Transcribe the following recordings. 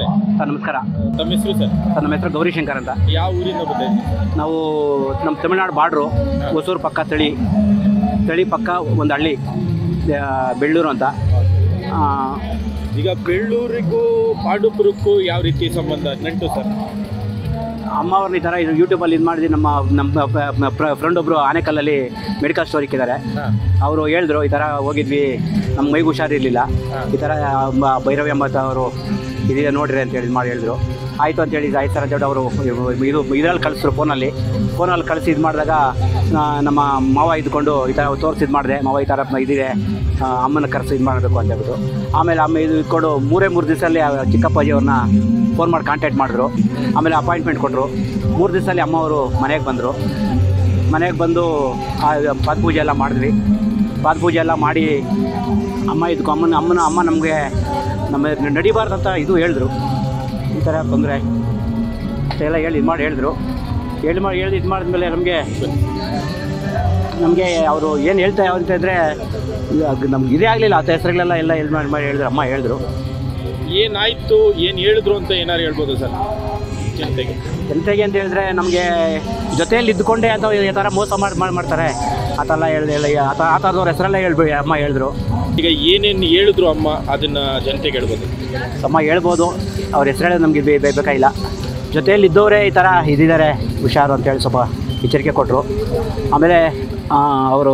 ನಮಸ್ತೆ ಸರ್ ನಮಸ್ಕಾರ ತಮ್ಮ ಹೆಸರು ಸರ್ ಸರ್ ನಮ್ಮ ಹೆಸರು ಗೌರಿಶಂಕರ್ ಅಂತ ಯಾವ ಊರಿಂದ ಬರ್ತಾ ಇದ್ದೀರಿ ನಾವು ನಮ್ಮ ತಮಿಳ್ನಾಡು ಬಾರ್ಡ್ರು ಹೊಸೂರು ಪಕ್ಕ ತಳಿ ತಳಿ ಪಕ್ಕ ಒಂದು ಹಳ್ಳಿ ಆ, ಬೆಳ್ಳೂರು ಅಂತ ಆ, ಈಗ ಬೆಳ್ಳೂರಿಗೂ ಪಾಂಡುಪುರಕ್ಕೂ ಯಾವ ರೀತಿ ಸಂಬಂಧ ನಂಟು ಸರ್ ಅಮ್ಮ ಅವ್ರನ್ನ ಈ ಥರ ಇದು ಯೂಟ್ಯೂಬಲ್ಲಿ ಇದು ಮಾಡಿದ್ವಿ ನಮ್ಮ ನಮ್ಮ ಫ್ರೆಂಡ್ ಒಬ್ಬರು ಆನೆಕಲ್ಲಲ್ಲಿ ಮೆಡಿಕಲ್ ಸ್ಟೋರ್ ಇಕ್ಕಿದ್ದಾರೆ ಅವರು ಹೇಳಿದ್ರು ಈ ಥರ ಹೋಗಿದ್ವಿ ನಮ್ಮ ಮೈಗೆ ಹುಷಾರಿರಲಿಲ್ಲ ಈ ಥರ ಮ- ಭೈರವಿ ಎಂಬತ್ತ ಅವರು ಇದಿದೆ ನೋಡ್ರಿ ಅಂತ ಹೇಳಿ ಮಾಡಿ ಹೇಳಿದ್ರು ಆಯಿತು ಅಂತ ಹೇಳಿ ಆಯ್ತು ಸರ್ ಅಂತ ಹೇಳಿ ಅವರು ಇದು ಇದರಲ್ಲಿ ಕಳಿಸಿದ್ರು ಫೋನಲ್ಲಿ ಫೋನಲ್ಲಿ ಕಳಿಸಿ ಇದು ಮಾಡಿದಾಗ ಆ, ನಮ್ಮ ಮಾವ ಇದ್ಕೊಂಡು ಈ ಥರ ತೋರಿಸಿ ಇದು ಮಾಡಿದೆ ಮಾವ ಈ ಥರ ಇದಿದೆ ಆ, ಅಮ್ಮನ ಕರೆಸಿ ಇದು ಮಾಡಬೇಕು ಅಂತ ಹೇಳ್ಬಿಟ್ಟು ಆಮೇಲೆ ಅಮ್ಮ ಇದು ಇಟ್ಕೊಂಡು ಮೂರೇ ಮೂರು ದಿವಸದಲ್ಲಿ ಚಿಕ್ಕಪ್ಪಾಜಿ ಅವ್ರನ್ನ ಫೋನ್ ಮಾಡಿ ಕಾಂಟ್ಯಾಕ್ಟ್ ಮಾಡಿದ್ರು ಆಮೇಲೆ ಅಪಾಯಿಂಟ್ಮೆಂಟ್ ಕೊಟ್ಟರು ಮೂರು ದಿವಸದಲ್ಲಿ ಅಮ್ಮ ಅವರು ಮನೆಗೆ ಬಂದರು ಮನೆಗೆ ಬಂದು ಆ ಪಾದಪೂಜೆ ಎಲ್ಲ ಮಾಡಿದ್ವಿ ಪಾದಪೂಜೆ ಎಲ್ಲ ಮಾಡಿ ಅಮ್ಮ ಇದಕ್ಕೆ ಅಮ್ಮನ ಅಮ್ಮನ ಅಮ್ಮ ನಮಗೆ ನಮ್ಮ ನಡಿಬಾರ್ದಂತ ಇದು ಹೇಳಿದ್ರು ಈ ಥರ ತೊಂದರೆ ಎಲ್ಲ ಹೇಳಿ ಇದು ಮಾಡಿ ಹೇಳಿದ್ರು ಹೇಳಿ ಮಾಡಿ ಹೇಳಿ ಇದು ಮಾಡಿದ್ಮೇಲೆ ನಮಗೆ ನಮಗೆ ಅವರು ಏನು ಹೇಳ್ತಾ ಅಂತ ಇದ್ದರೆ ನಮ್ಗೆ ಇದೇ ಆಗಲಿಲ್ಲ ಆ ಹೆಸರುಗಳೆಲ್ಲ ಎಲ್ಲ ಇದು ಮಾಡಿ ಮಾಡಿ ಹೇಳಿದ್ರು ಅಮ್ಮ ಹೇಳಿದ್ರು ಏನಾಯ್ತು ಏನು ಹೇಳಿದ್ರು ಅಂತ ಏನಾರು ಹೇಳ್ಬೋದು ಸರ್ ಜನತೆಗೆ ಎಂತೆಗೆ ಅಂತ ಹೇಳಿದ್ರೆ ನಮಗೆ ಜೊತೆಯಲ್ಲಿ ಇದ್ದುಕೊಂಡೇ ಅಂತ ಈ ಥರ ಮೋಸ ಮಾಡಿ ಮಾಡಿ ಮಾಡ್ತಾರೆ ಆ ಥರ ಎಲ್ಲ ಹೇಳ್ದೆ ಇಲ್ಲ ಆ ಥರ ಆ ಥರದವ್ರ ಹೆಸರೆಲ್ಲ ಹೇಳ್ಬೇಡಿ ಅಮ್ಮ ಹೇಳಿದ್ರು ಈಗ ಏನೇನು ಹೇಳಿದ್ರು ಅಮ್ಮ ಅದನ್ನ ಜನತೆಗೆ ಹೇಳ್ಬೋದು ಅಮ್ಮ ಹೇಳ್ಬೋದು ಅವ್ರ ಹೆಸರು ಹೇಳೋದು ನಮಗೆ ಬೇ ಬೇ- ಬೇಕಾಗಿಲ್ಲ ಜೊತೆಯಲ್ಲಿ ಇದ್ದವರೇ ಈ ಥರ ಇದ್ದಿದ್ದಾರೆ ಹುಷಾರು ಅಂತೇಳಿ ಸ್ವಲ್ಪ ಎಚ್ಚರಿಕೆ ಕೊಟ್ಟರು ಆಮೇಲೆ ಅವರು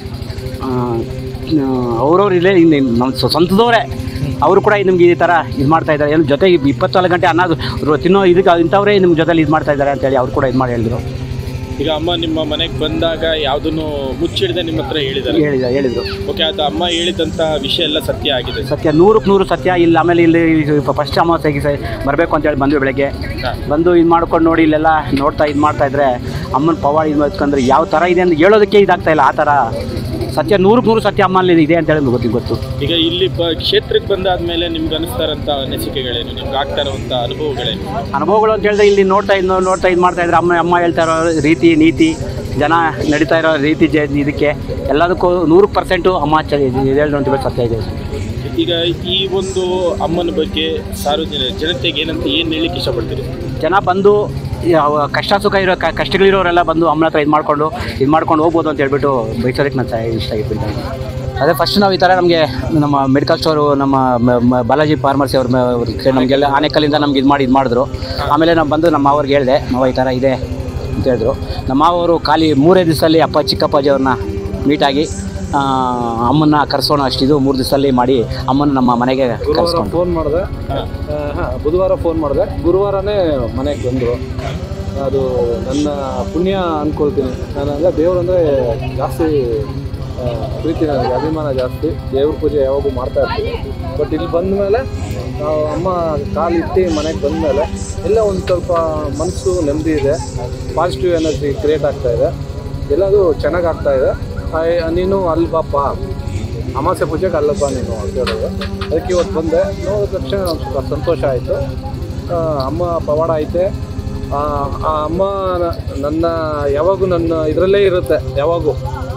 ಅವ್ರವ್ರು ಇಲ್ಲೇ ಇನ್ನು ನಮ್ಮ ಸ್ವ- ಸ್ವಂತದವರೇ ಅವರು ಕೂಡ ನಿಮ್ಗೆ ಈ ಥರ ಇದು ಮಾಡ್ತಾ ಇದ್ದಾರೆ ಏನು ಜೊತೆಗೆ ಇಪ್ಪತ್ನಾಲ್ಕು ಗಂಟೆ ಅನ್ನೋದು ರು- ತಿನ್ನೋ ಇದಕ್ಕೆ ಇಂಥವರೇ ನಿಮ್ಮ ಜೊತೆಲಿ ಇದು ಮಾಡ್ತಾ ಇದ್ದಾರೆ ಅಂತೇಳಿ ಅವ್ರು ಕೂಡ ಇದು ಮಾಡಿ ಹೇಳಿದ್ರು ಈಗ ಅಮ್ಮ ನಿಮ್ಮ ಮನೆಗೆ ಬಂದಾಗ ಯಾವುದನ್ನು ಮುಚ್ಚಿಡದೆ ನಿಮ್ಮ ಹತ್ರ ಹೇಳಿದ್ದಾರೆ ಹೇಳಿದ ಹೇಳಿದರು ಓಕೆ ಅದು ಅಮ್ಮ ಹೇಳಿದಂಥ ವಿಷಯ ಎಲ್ಲ ಸತ್ಯ ಆಗಿದೆ ಸತ್ಯ ನೂರಕ್ಕೆ ನೂರು ಸತ್ಯ ಇಲ್ಲ ಆಮೇಲೆ ಇಲ್ಲಿ ಫಸ್ಟ್ ಅಮಾವಾಸ್ಯೆಗೆ ಸ ಬರಬೇಕು ಅಂತೇಳಿ ಬಂದ್ವಿ ಬೆಳಗ್ಗೆ ಹಾ. ಬಂದು ಇದು ಮಾಡ್ಕೊಂಡು ನೋಡಿ ಇಲ್ಲೆಲ್ಲ ನೋಡ್ತಾ ಇದು ಮಾಡ್ತಾ ಇದ್ರೆ ಅಮ್ಮನ ಪವಾಡ ಇದು ಮಾಡ್ಕೊಂಡ್ರೆ ಯಾವ ಥರ ಇದೆ ಅಂತ ಹೇಳೋದಕ್ಕೆ ಇದಾಗ್ತಾ ಇಲ್ಲ ಆ ಥರ ಸತ್ಯ ನೂರಕ್ಕೆ ನೂರು ಸತ್ಯ ಅಮ್ಮಲ್ಲಿ ಇದೆ ಅಂತ ಹೇಳಿ ಗೊತ್ತಿ ಗೊತ್ತು ಈಗ ಇಲ್ಲಿ ಬ ಕ್ಷೇತ್ರಕ್ಕೆ ಬಂದಾದ್ಮೇಲೆ ನಿಮ್ಗೆ ಅನಿಸ್ತಾ ಇರೋಂಥ ಅನಿಸಿಕೆಗಳೇನು ನಿಮ್ಗೆ ಆಗ್ತಾ ಇರುವಂಥ ಅನುಭವಗಳೇನು ಅನುಭವಗಳು ಅಂತ ಹೇಳಿದ್ರೆ ಇಲ್ಲಿ ನೋಡ್ತಾ ಇದ್ದು ನೋಡ್ತಾ ಇದು ಮಾಡ್ತಾ ಇದ್ರೆ ಅಮ್ಮ ಅಮ್ಮ ಹೇಳ್ತಾ ಇರೋ ರೀತಿ ನೀತಿ ಜನ ನಡೀತಾ ಇರೋ ರೀತಿ ಜ ಇದಕ್ಕೆ ಎಲ್ಲದಕ್ಕೂ ನೂರು ಪರ್ಸೆಂಟು ಅಮ್ಮ ಚ ಇದು ಹೇಳಿದ್ರು ಅಂತ ಹೇಳಿ ಸತ್ಯ ಇದೆ ಈಗ ಈ ಒಂದು ಅಮ್ಮನ ಬಗ್ಗೆ ಸಾರ್ವಜನಿಕ ಜನತೆಗೆ ಏನಂತ ಏನು ಹೇಳಲಿಕ್ಕೆ ಇಷ್ಟಪಡ್ತೀರಿ ಜನ ಬಂದು ಯಾವ ಕಷ್ಟ ಸುಖ ಇರೋ ಕ- ಕಷ್ಟಗಳಿರೋರೆಲ್ಲ ಬಂದು ಅಮ್ಮನ ಹತ್ರ ಇದು ಮಾಡಿಕೊಂಡು ಇದು ಮಾಡ್ಕೊಂಡು ಹೋಗ್ಬೋದು ಅಂತ ಹೇಳ್ಬಿಟ್ಟು ಬೈಸೋದಕ್ಕೆ ನಾನು ಸ- ಇಷ್ಟ ಆಗಿಬಿಟ್ಟು ಅದೇ ಫಸ್ಟ್ ನಾವು ಈ ಥರ ನಮಗೆ ನಮ್ಮ ಮೆಡಿಕಲ್ ಸ್ಟೋರು ನಮ್ಮ ಮ- ಮ- ಬಾಲಾಜಿ ಫಾರ್ಮರ್ಸಿ ಅವ್ರ ಮ- ಅವ್ರ ಕ- ನಮಗೆಲ್ಲ ಆನೆಕಲ್ಲಿಂದ ನಮ್ಗೆ ಇದು ಮಾಡಿ ಇದು ಮಾಡಿದ್ರು ಆಮೇಲೆ ನಾವು ಬಂದು ನಮ್ಮ ಅವ್ರಿಗೆ ಹೇಳಿದೆ ಮಾವ ಈ ಥರ ಇದೆ ಅಂತ ಹೇಳಿದ್ರು ನಮ್ಮ ಮಾವರು ಖಾಲಿ ಮೂರೇ ದಿವಸದಲ್ಲಿ ಅಪ್ಪ ಚಿಕ್ಕಪ್ಪಾಜಿ ಅವ್ರನ್ನ ಮೀಟಾಗಿ ಆ, ಅಮ್ಮನ್ನ ಕರೆಸೋಣ ಅಷ್ಟಿದು ಮೂರು ದಿವಸದಲ್ಲಿ ಮಾಡಿ ಅಮ್ಮನ ನಮ್ಮ ಮನೆಗೆ ಗುರುವಾರ ಕರೆಸ್ಕೊಂಡು ಫೋನ್ ಮಾಡಿದೆ ಹಾಂ ಬುಧವಾರ ಫೋನ್ ಮಾಡಿದೆ ಗುರುವಾರನೇ ಮನೆಗೆ ಬಂದರು ಅದು ನನ್ನ ಪುಣ್ಯ ಅಂದ್ಕೊಳ್ತೀನಿ ನಾನು ಅಂದರೆ ದೇವ್ರಂದರೆ ಜಾಸ್ತಿ ಆ, ಪ್ರೀತಿ ನನಗೆ ಅಭಿಮಾನ ಜಾಸ್ತಿ ದೇವ್ರ ಪೂಜೆ ಯಾವಾಗೂ ಮಾಡ್ತಾ ಇರ್ತೀನಿ ಬಟ್ ಇಲ್ಲಿ ಬಂದ ಮೇಲೆ ನಾವು ಅಮ್ಮ ಕಾಲಿಟ್ಟು ಮನೆಗೆ ಬಂದ ಮೇಲೆ ಎಲ್ಲ ಒಂದು ಸ್ವಲ್ಪ ಮನಸ್ಸು ನೆಮ್ಮದಿ ಇದೆ ಪಾಸಿಟಿವ್ ಎನರ್ಜಿ ಕ್ರಿಯೇಟ್ ಆಗ್ತಾ ಇದೆ ಎಲ್ಲದು ಚೆನ್ನಾಗಿ ಆಗ್ತಾ ಇದೆ ಆಯ್- ನೀನು ಅಲ್ಲಿ ಬಾಪ್ಪ ಅಮಾವಾಸ್ಯೆ ಪೂಜೆಗೆ ಅಲ್ಲಪ್ಪ ನೀನು ಅಂತ ಹೇಳೋದು ಅದಕ್ಕೆ ಇವತ್ತು ಬಂದೆ ನೋಡಿದ ತಕ್ಷಣ ಒಂದು ಸ್ವಲ್ಪ ಸಂತೋಷ ಆಯಿತು ಅಮ್ಮ ಪವಾಡ ಐತೆ ಆ ಆ ಅಮ್ಮ ನ- ನನ್ನ ಯಾವಾಗೂ ನನ್ನ ಇದರಲ್ಲೇ ಇರುತ್ತೆ ಯಾವಾಗೂ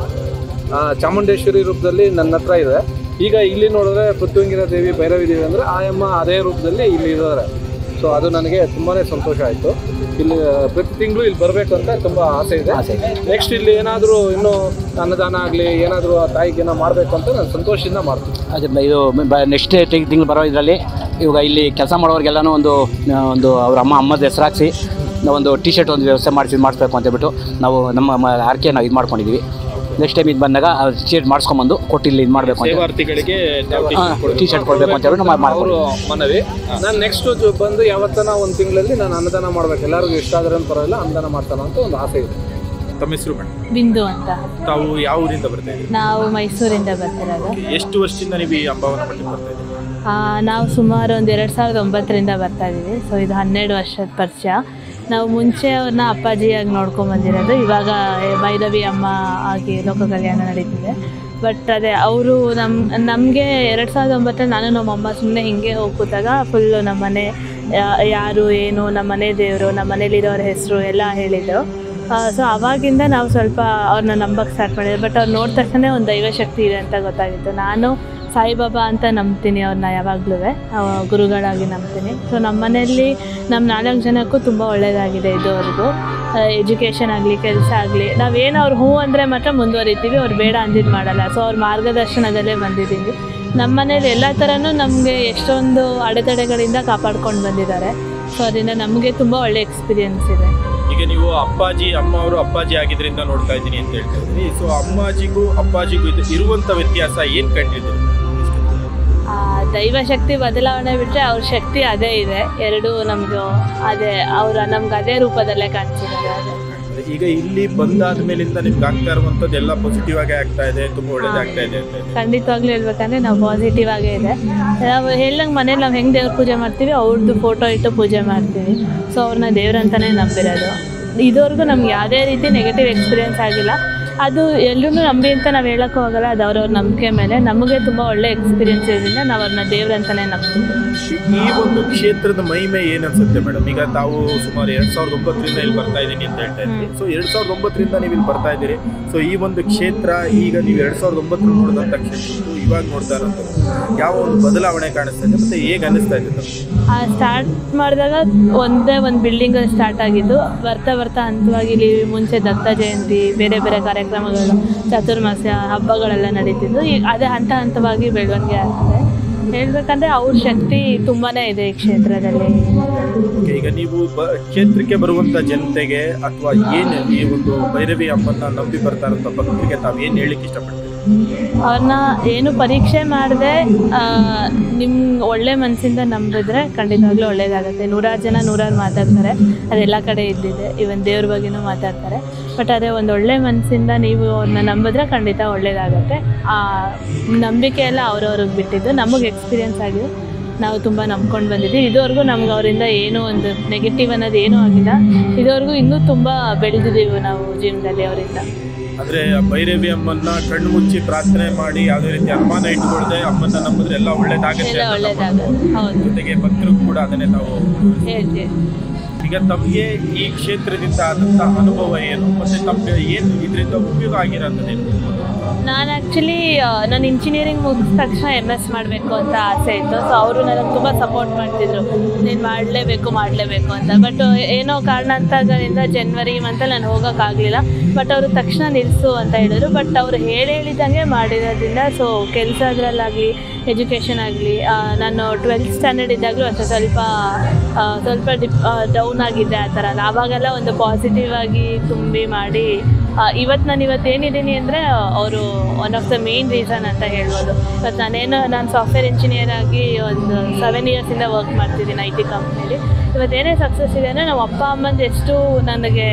ಆ ಚಾಮುಂಡೇಶ್ವರಿ ರೂಪದಲ್ಲಿ ನನ್ನ ಹತ್ರ ಇದೆ ಈಗ ಇಲ್ಲಿ ನೋಡಿದ್ರೆ ಪೃಥ್ವಂಗಿರ ದೇವಿ ಭೈರವಿ ದೇವಿ ಅಂದರೆ ಆ ಅಮ್ಮ ಅದೇ ರೂಪದಲ್ಲಿ ಇಲ್ಲಿ ಇದ್ದಾರೆ ಸೊ ಅದು ನನಗೆ ತುಂಬಾ ಸಂತೋಷ ಆಯಿತು ಇಲ್ಲಿ ಪ್ರತಿ ತಿಂಗಳು ಇಲ್ಲಿ ಬರಬೇಕು ಅಂತ ತುಂಬ ಆಸೆ ಇದೆ ಆಸೆ ಇದೆ. ನೆಕ್ಸ್ಟ್ ಇಲ್ಲಿ ಏನಾದರೂ ಇನ್ನೂ ಅನ್ನದಾನ ಆಗಲಿ ಏನಾದರೂ ಆ ತಾಯಿಗೆ ಏನೋ ಮಾಡಬೇಕು ಅಂತ ನಾನು ಸಂತೋಷದಿಂದ ಮಾಡ್ತೀನಿ ಅದೇ ಬ- ಇದು ನೆಕ್ಸ್ಟ್ ತಿಂಗಳು ಬರೋ ಇದರಲ್ಲಿ ಇವಾಗ ಇಲ್ಲಿ ಕೆಲಸ ಮಾಡೋರಿಗೆಲ್ಲನೂ ಒಂದು ಆ, ಒಂದು ಅವ್ರ ಅಮ್ಮ ಅಮ್ಮದ ಹೆಸರಾಕ್ಸಿ ನಾವು ಒಂದು ಟಿ ಶರ್ಟ್ ಒಂದು ವ್ಯವಸ್ಥೆ ಮಾಡಿಸಿ ಮಾಡಿಸ್ಬೇಕು ಅಂತ ಹೇಳ್ಬಿಟ್ಟು ನಾವು ನಮ್ಮ ಮ- ಆರ್ಕೆ ನಾವು ಇದು ಮಾಡ್ಕೊಂಡಿದ್ದೀವಿ ನೆಕ್ಸ್ಟ್ ಟೈಮ್ ಇದು ಬಂದಾಗ ಟಿ ಶರ್ಟ್ ಮಾಡಿಸ್ಕೊಂಬಂದು ಕೊಟ್ಟು ಇಲ್ಲಿ ಇದು ಮಾಡಬೇಕು ಅಂತ ಸೇವಾರ್ಥಿಗಳಿಗೆ ನಾವು ಹಾಂ ಟಿ ಶರ್ಟ್ ಕೊಡಬೇಕು ಅಂತ ಹೇಳ್ಬಿಟ್ಟು ನಾವು ಮಾಡ್ಕೊಂಡು ಅವರು ಮನವಿ ನಾನು ನೆಕ್ಸ್ಟ್ ಬಂದು ಯಾವತ್ತನ ಒಂದು ತಿಂಗಳಲ್ಲಿ ನಾನು ಅನ್ನದಾನ ಮಾಡ್ಬೇಕು ಎಲ್ಲರಿಗೂ ಇಷ್ಟ ಆದ್ರೆ ಪರವಾಗಿಲ್ಲ ಅನ್ನದಾನ ಮಾಡ್ತಾನ ಅಂತ ಒಂದು ಆಸೆ ಇದೆ ತಮ್ಮ ಹೆಸರು ಮೇಡಮ್ ಬಿಂದು ಅಂತ ತಾವು ಯಾವ ಊರಿಂದ ಬರ್ತಾ ಇದ್ದೀರಿ ನಾವು ಮೈಸೂರಿಂದ ಬರ್ತಿರೋದು ಎಷ್ಟು ವರ್ಷದಿಂದ ನೀವು ಈ ಅಂಬಾವನ ಮಠಕ್ಕೆ ಬರ್ತಾ ಇದ್ದೀರಿ ಆ, ನಾವು ಸುಮಾರು ಒಂದು ಎರಡು ಸಾವಿರದ ಒಂಬತ್ತರಿಂದ ಬರ್ತಾ ಇದ್ದೀವಿ ಸೊ ಇದು ಹನ್ನೆರಡು ವರ್ಷದ ಪರಿಚಯ ನಾವು ಮುಂಚೆ ಅವ್ರನ್ನ ಅಪ್ಪಾಜಿಯಾಗಿ ನೋಡ್ಕೊಂಬಂದಿರೋದು ಇವಾಗ ಭೈರವಿ ಅಮ್ಮ ಆಗಿ ಲೋಕ ಕಲ್ಯಾಣ ನಡೀತಿದೆ ಬಟ್ ಅದೇ ಅವರು ನಮ್ಮ ನಮಗೆ ಎರಡು ಸಾವಿರದ ಒಂಬತ್ತರಲ್ಲಿ ನಾನು ನಮ್ಮ ಅಮ್ಮ ಸುಮ್ಮನೆ ಹಿಂಗೆ ಹೋಗಿ ಕೂತಾಗ ಫುಲ್ಲು ನಮ್ಮ ಮನೆ ಯಾ- ಯಾರು ಏನು ನಮ್ಮ ಮನೆ ದೇವರು ನಮ್ಮ ಮನೇಲಿರೋರ ಹೆಸರು ಎಲ್ಲ ಹೇಳಿದರು ಸೊ ಅವಾಗಿಂದ ನಾವು ಸ್ವಲ್ಪ ಅವ್ರನ್ನ ನಂಬಕ್ಕೆ ಸ್ಟಾರ್ಟ್ ಮಾಡಿದ್ವಿ ಬಟ್ ಅವ್ರು ನೋಡಿದ ತಕ್ಷಣ ಒಂದು ದೈವ ಶಕ್ತಿ ಇದೆ ಅಂತ ಗೊತ್ತಾಗಿತ್ತು ನಾನು ಸಾಯಿಬಾಬಾ ಅಂತ ನಂಬ್ತೀನಿ ಅವ್ರನ್ನ ಯಾವಾಗಲೂ ಗುರುಗಳಾಗಿ ನಂಬ್ತೀನಿ ಸೊ ನಮ್ಮ ಮನೆಯಲ್ಲಿ ನಮ್ಮ ನಾಲ್ಕು ಜನಕ್ಕೂ ತುಂಬ ಒಳ್ಳೆಯದಾಗಿದೆ ಇದುವರೆಗೂ ಎಜುಕೇಷನ್ ಆಗಲಿ ಕೆಲಸ ಆಗಲಿ ನಾವೇನು ಅವ್ರು ಹ್ಞೂ ಅಂದರೆ ಮಾತ್ರ ಮುಂದುವರಿತೀವಿ ಅವ್ರು ಬೇಡ ಅಂದಿದ್ದು ಮಾಡಲ್ಲ ಸೊ ಅವ್ರ ಮಾರ್ಗದರ್ಶನದಲ್ಲೇ ಬಂದಿದ್ದೀವಿ ನಮ್ಮ ಮನೇಲಿ ಎಲ್ಲ ಥರನೂ ನಮಗೆ ಎಷ್ಟೊಂದು ಅಡೆತಡೆಗಳಿಂದ ಕಾಪಾಡ್ಕೊಂಡು ಬಂದಿದ್ದಾರೆ ಸೊ ಅದರಿಂದ ನಮಗೆ ತುಂಬ ಒಳ್ಳೆ ಎಕ್ಸ್ಪೀರಿಯನ್ಸ್ ಇದೆ ಈಗ ನೀವು ಅಪ್ಪಾಜಿ ಅಮ್ಮ ಅವರು ಅಪ್ಪಾಜಿ ಆಗಿದ್ರಿಂದ ನೋಡ್ತಾ ಇದ್ದೀನಿ ಅಂತ ಹೇಳ್ತಾ ಇದ್ರಿ ಸೊ ಅಮ್ಮಾಜಿಗೂ ಅಪ್ಪಾಜಿಗೂ ಇದು ಇರುವಂತ ವ್ಯತ್ಯಾಸ ಏನ್ ಕಂಡಿದ್ದೀರಿ ಆ, ದೈವ ಶಕ್ತಿ ಬದಲಾವಣೆ ಬಿಟ್ಟರೆ ಅವ್ರ ಶಕ್ತಿ ಅದೇ ಇದೆ ಎರಡೂ ನಮಗೂ ಅದೇ ಅವರ ನಮ್ಗೆ ಅದೇ ರೂಪದಲ್ಲೇ ಕಾಣಿಸಿದ್ದಾರೆ ಅದೇ ಈಗ ಇಲ್ಲಿ ಬಂದಾದ ಮೇಲಿಂದ ನಿಮ್ಗೆ ಆಗ್ತಾ ಇರುವಂತದ್ದು ಎಲ್ಲ ಪಾಸಿಟಿವ್ ಆಗಿ ಆಗ್ತಾ ಇದೆ ತುಂಬಾ ಒಳ್ಳೇದಾಗ್ತಾ ಇದೆ ಅಂತ ಹೇಳಿ. ಖಂಡಿತವಾಗ್ಲೂ ಹೇಳ್ಬೇಕಂದ್ರೆ ನಾವು ಪಾಸಿಟಿವ್ ಆಗೇ ಇದೆ ನಾವು ಹೇಳ್ದಂಗೆ ಮನೇಲಿ ನಾವು ಹೆಂಗೆ ದೇವ್ರ ಪೂಜೆ ಮಾಡ್ತೀವಿ ಅವ್ರದ್ದು ಫೋಟೋ ಇಟ್ಟು ಪೂಜೆ ಮಾಡ್ತೀವಿ ಸೊ ಅವ್ರನ್ನ ದೇವ್ರಂತಲೇ ನಂಬಿರೋದು ಇದುವರೆಗೂ ನಮ್ಗೆ ಯಾವುದೇ ರೀತಿ ನೆಗೆಟಿವ್ ಎಕ್ಸ್ಪೀರಿಯೆನ್ಸ್ ಆಗಿಲ್ಲ ಅದು ಎಲ್ಲರೂ ನಂಬಿ ಅಂತ ನಾವು ಹೇಳೋಕ್ಕೂ ಹೋಗಲ್ಲ ಅದು ಅವ್ರವ್ರ ನಂಬಿಕೆ ಮೇಲೆ ನಮಗೆ ತುಂಬ ಒಳ್ಳೆ ಎಕ್ಸ್ಪೀರಿಯೆನ್ಸ್ ಇರೋದ್ರಿಂದ ನಾವು ಅವ್ರನ್ನ ದೇವ್ರಂತಲೇ ನಂಬ್ತೀವಿ ಈ ಒಂದು ಕ್ಷೇತ್ರದ ಮಹಿಮೆ ಏನ್ ಅನ್ಸುತ್ತೆ ಮೇಡಮ್ ಈಗ ತಾವು ಸುಮಾರು ಎರಡ್ ಸಾವಿರದ ಒಂಬತ್ತರಿಂದ ಇಲ್ಲಿ ಬರ್ತಾ ಇದ್ದೀನಿ ಅಂತ ಹೇಳ್ತಾ ಇದ್ರಿ ಸೊ ಎರಡ್ ಸಾವಿರದ ಒಂಬತ್ತರಿಂದ ನೀವು ಇಲ್ಲಿ ಬರ್ತಾ ಇದ್ದೀರಿ ಸೊ ಈ ಒಂದು ಕ್ಷೇತ್ರ ಈಗ ನೀವು ಎರಡ್ ಸಾವಿರದ ಒಂಬತ್ತರಲ್ಲಿ ನೋಡಿದಂಥ ಕ್ಷೇತ್ರಕ್ಕೂ ಇವಾಗ ನೋಡ್ತಾ ಇರೋಂಥದ್ದು ಯಾವ ಒಂದು ಬದಲಾವಣೆ ಕಾಣಿಸ್ತಾ ಇದೆ ಮತ್ತೆ ಹೇಗೆ ಅನಿಸ್ತಾ ಇದೆ ತಮ್ಗೆ? ಸ್ಟಾರ್ಟ್ ಮಾಡಿದಾಗ ಒಂದೇ ಒಂದು ಬಿಲ್ಡಿಂಗ್ ಸ್ಟಾರ್ಟ್ ಆಗಿದ್ದು ಬರ್ತಾ ಬರ್ತಾ ಹಂತವಾಗಿ ಇಲ್ಲಿ ಮುಂಚೆ ದತ್ತ ಜಯಂತಿ ಬೇರೆ ಬೇರೆ ಕಾರ್ಯಕ್ರಮಗಳು ಚಾತುರ್ಮಾಸ್ಯ ಹಬ್ಬಗಳೆಲ್ಲ ನಡೀತಿದ್ದು ಈಗ ಅದೇ ಹಂತ ಹಂತವಾಗಿ ಬೆಳವಣಿಗೆ ಆಗ್ತದೆ ಹೇಳ್ಬೇಕಂದ್ರೆ ಅವ್ರ ಶಕ್ತಿ ತುಂಬಾ ಇದೆ ಈ ಕ್ಷೇತ್ರದಲ್ಲಿ Okay, ಈಗ ನೀವು ಬ ಕ್ಷೇತ್ರಕ್ಕೆ ಬರುವಂತ ಜನತೆಗೆ ಅಥವಾ ಏನು ಈ ಒಂದು ಭೈರವಿ ಅಮ್ಮನ್ನ ನಂಬಿ ಬರ್ತಾ ಇರೋಂಥ ಭಕ್ತರಿಗೆ ತಾವು ಏನು ಹೇಳಲಿಕ್ಕೆ ಇಷ್ಟಪಡ್ತೀರಿ ಅವ್ರನ್ನ ಏನು ಪರೀಕ್ಷೆ ಮಾಡದೆ ನಿಮ್ಗೆ ಒಳ್ಳೆ ಮನಸ್ಸಿಂದ ನಂಬಿದ್ರೆ ಖಂಡಿತವಾಗ್ಲೂ ಒಳ್ಳೇದಾಗುತ್ತೆ ನೂರಾರು ಜನ ನೂರಾರು ಮಾತಾಡ್ತಾರೆ ಅದೆಲ್ಲ ಕಡೆ ಇದ್ದಿದೆ ಇವನ್ ದೇವ್ರ ಬಗ್ಗೆನೂ ಮಾತಾಡ್ತಾರೆ ಬಟ್ ಅದೇ ಒಂದು ಒಳ್ಳೆ ಮನಸ್ಸಿಂದ ನೀವು ಅವ್ರನ್ನ ನಂಬಿದ್ರೆ ಖಂಡಿತ ಒಳ್ಳೇದಾಗುತ್ತೆ ಆ ನಂಬಿಕೆ ಎಲ್ಲ ಅವ್ರವ್ರಿಗೆ ಬಿಟ್ಟಿದ್ದು ನಮಗೆ ಎಕ್ಸ್ಪೀರಿಯೆನ್ಸ್ ಆಗಿದೆ ನಾವು ತುಂಬ ನಂಬ್ಕೊಂಡು ಬಂದಿದ್ದೀವಿ ಇದುವರೆಗೂ ನಮ್ಗೆ ಅವರಿಂದ ಏನೂ ಒಂದು ನೆಗೆಟಿವ್ ಅನ್ನೋದು ಏನೂ ಆಗಿಲ್ಲ ಇದುವರೆಗೂ ಇನ್ನೂ ತುಂಬ ಬೆಳೆದಿದ್ದೀವಿ ನಾವು ಜೀವನದಲ್ಲಿ ಅವರಿಂದ ಅಂದ್ರೆ ಆ ಭೈರವಿ ಅಮ್ಮನ್ನ ಕಣ್ಣು ಮುಚ್ಚಿ ಪ್ರಾರ್ಥನೆ ಮಾಡಿ ಯಾವುದೇ ರೀತಿ ಅನುಮಾನ ಇಟ್ಕೊಳ್ದೆ ಅಮ್ಮನ್ನ ನಂಬಿದ್ರೆ ಎಲ್ಲ ಒಳ್ಳೇದಾಗುತ್ತೆ ಎಲ್ಲ ಅಂತ ಒಳ್ಳೇದಾಗುತ್ತೆ ಹೌದು ಜೊತೆಗೆ ಭಕ್ತರು ಕೂಡ ಅದನ್ನೇ ನಾವು ಹೇಳ್ತೀವಿ ಈಗ ತಮಗೆ ಈ ಕ್ಷೇತ್ರದಿಂದ ಆದಂತ ಅನುಭವ ಏನು ಮತ್ತೆ ತಮಗೆ ಏನು ಇದರಿಂದ ಉಪಯೋಗ ಆಗಿರೋಂಥದ್ದೇನು ನಾನು ಆ್ಯಕ್ಚುಲಿ ನಾನು ಇಂಜಿನಿಯರಿಂಗ್ ಮುಗಿದ ತಕ್ಷಣ ಎಮ್ ಎಸ್ ಮಾಡಬೇಕು ಅಂತ ಆಸೆ ಇತ್ತು ಸೊ ಅವರು ನನಗೆ ತುಂಬ ಸಪೋರ್ಟ್ ಮಾಡ್ತಿದ್ರು ನೀನು ಮಾಡಲೇಬೇಕು ಮಾಡಲೇಬೇಕು ಅಂತ ಬಟ್ ಏನೋ ಕಾರಣಾಂತರಗಳಿಂದ ಜನ್ವರಿ ಮಂತಲ್ಲಿ ನಾನು ಹೋಗೋಕ್ಕಾಗಲಿಲ್ಲ ಬಟ್ ಅವರು ತಕ್ಷಣ ನಿಲ್ಲಿಸು ಅಂತ ಹೇಳಿದ್ರು ಬಟ್ ಅವ್ರು ಹೇಳಿ ಹೇಳಿದಂಗೆ ಮಾಡಿರೋದ್ರಿಂದ ಸೊ ಕೆಲಸದ್ರಲ್ಲಾಗಲಿ ಎಜುಕೇಷನ್ ಆಗಲಿ ನಾನು ಟ್ವೆಲ್ತ್ ಸ್ಟ್ಯಾಂಡರ್ಡ್ ಇದ್ದಾಗಲೂ ಅಷ್ಟೇ ಸ್ವಲ್ಪ ಆ, ಸ್ವಲ್ಪ ಡಿಪ್ ಡೌನ್ ಆಗಿದ್ದೆ ಆ ಥರ ಆವಾಗೆಲ್ಲ ಒಂದು ಪಾಸಿಟಿವ್ ಆಗಿ ತುಂಬಿ ಮಾಡಿ ಇವತ್ತು ನಾನು ಇವತ್ತು ಏನಿದ್ದೀನಿ ಅಂದರೆ ಅವರು one of the main reason ಅಂತ ಹೇಳ್ಬೋದು ಇವತ್ತು ನಾನೇನು ನಾನು ಸಾಫ್ಟ್ವೇರ್ ಇಂಜಿನಿಯರ್ ಆಗಿ ಒಂದು ಸೆವೆನ್ ಇಯರ್ಸಿಂದ ವರ್ಕ್ ಮಾಡ್ತಿದ್ದೀನಿ ಐ ಟಿ ಕಂಪ್ನಿಲಿ ಇವತ್ತೇನೇ ಸಕ್ಸಸ್ ಇದೆ ಅಂದರೆ ನಮ್ಮ ಅಪ್ಪ ಅಮ್ಮಂದು ಎಷ್ಟು ನನಗೆ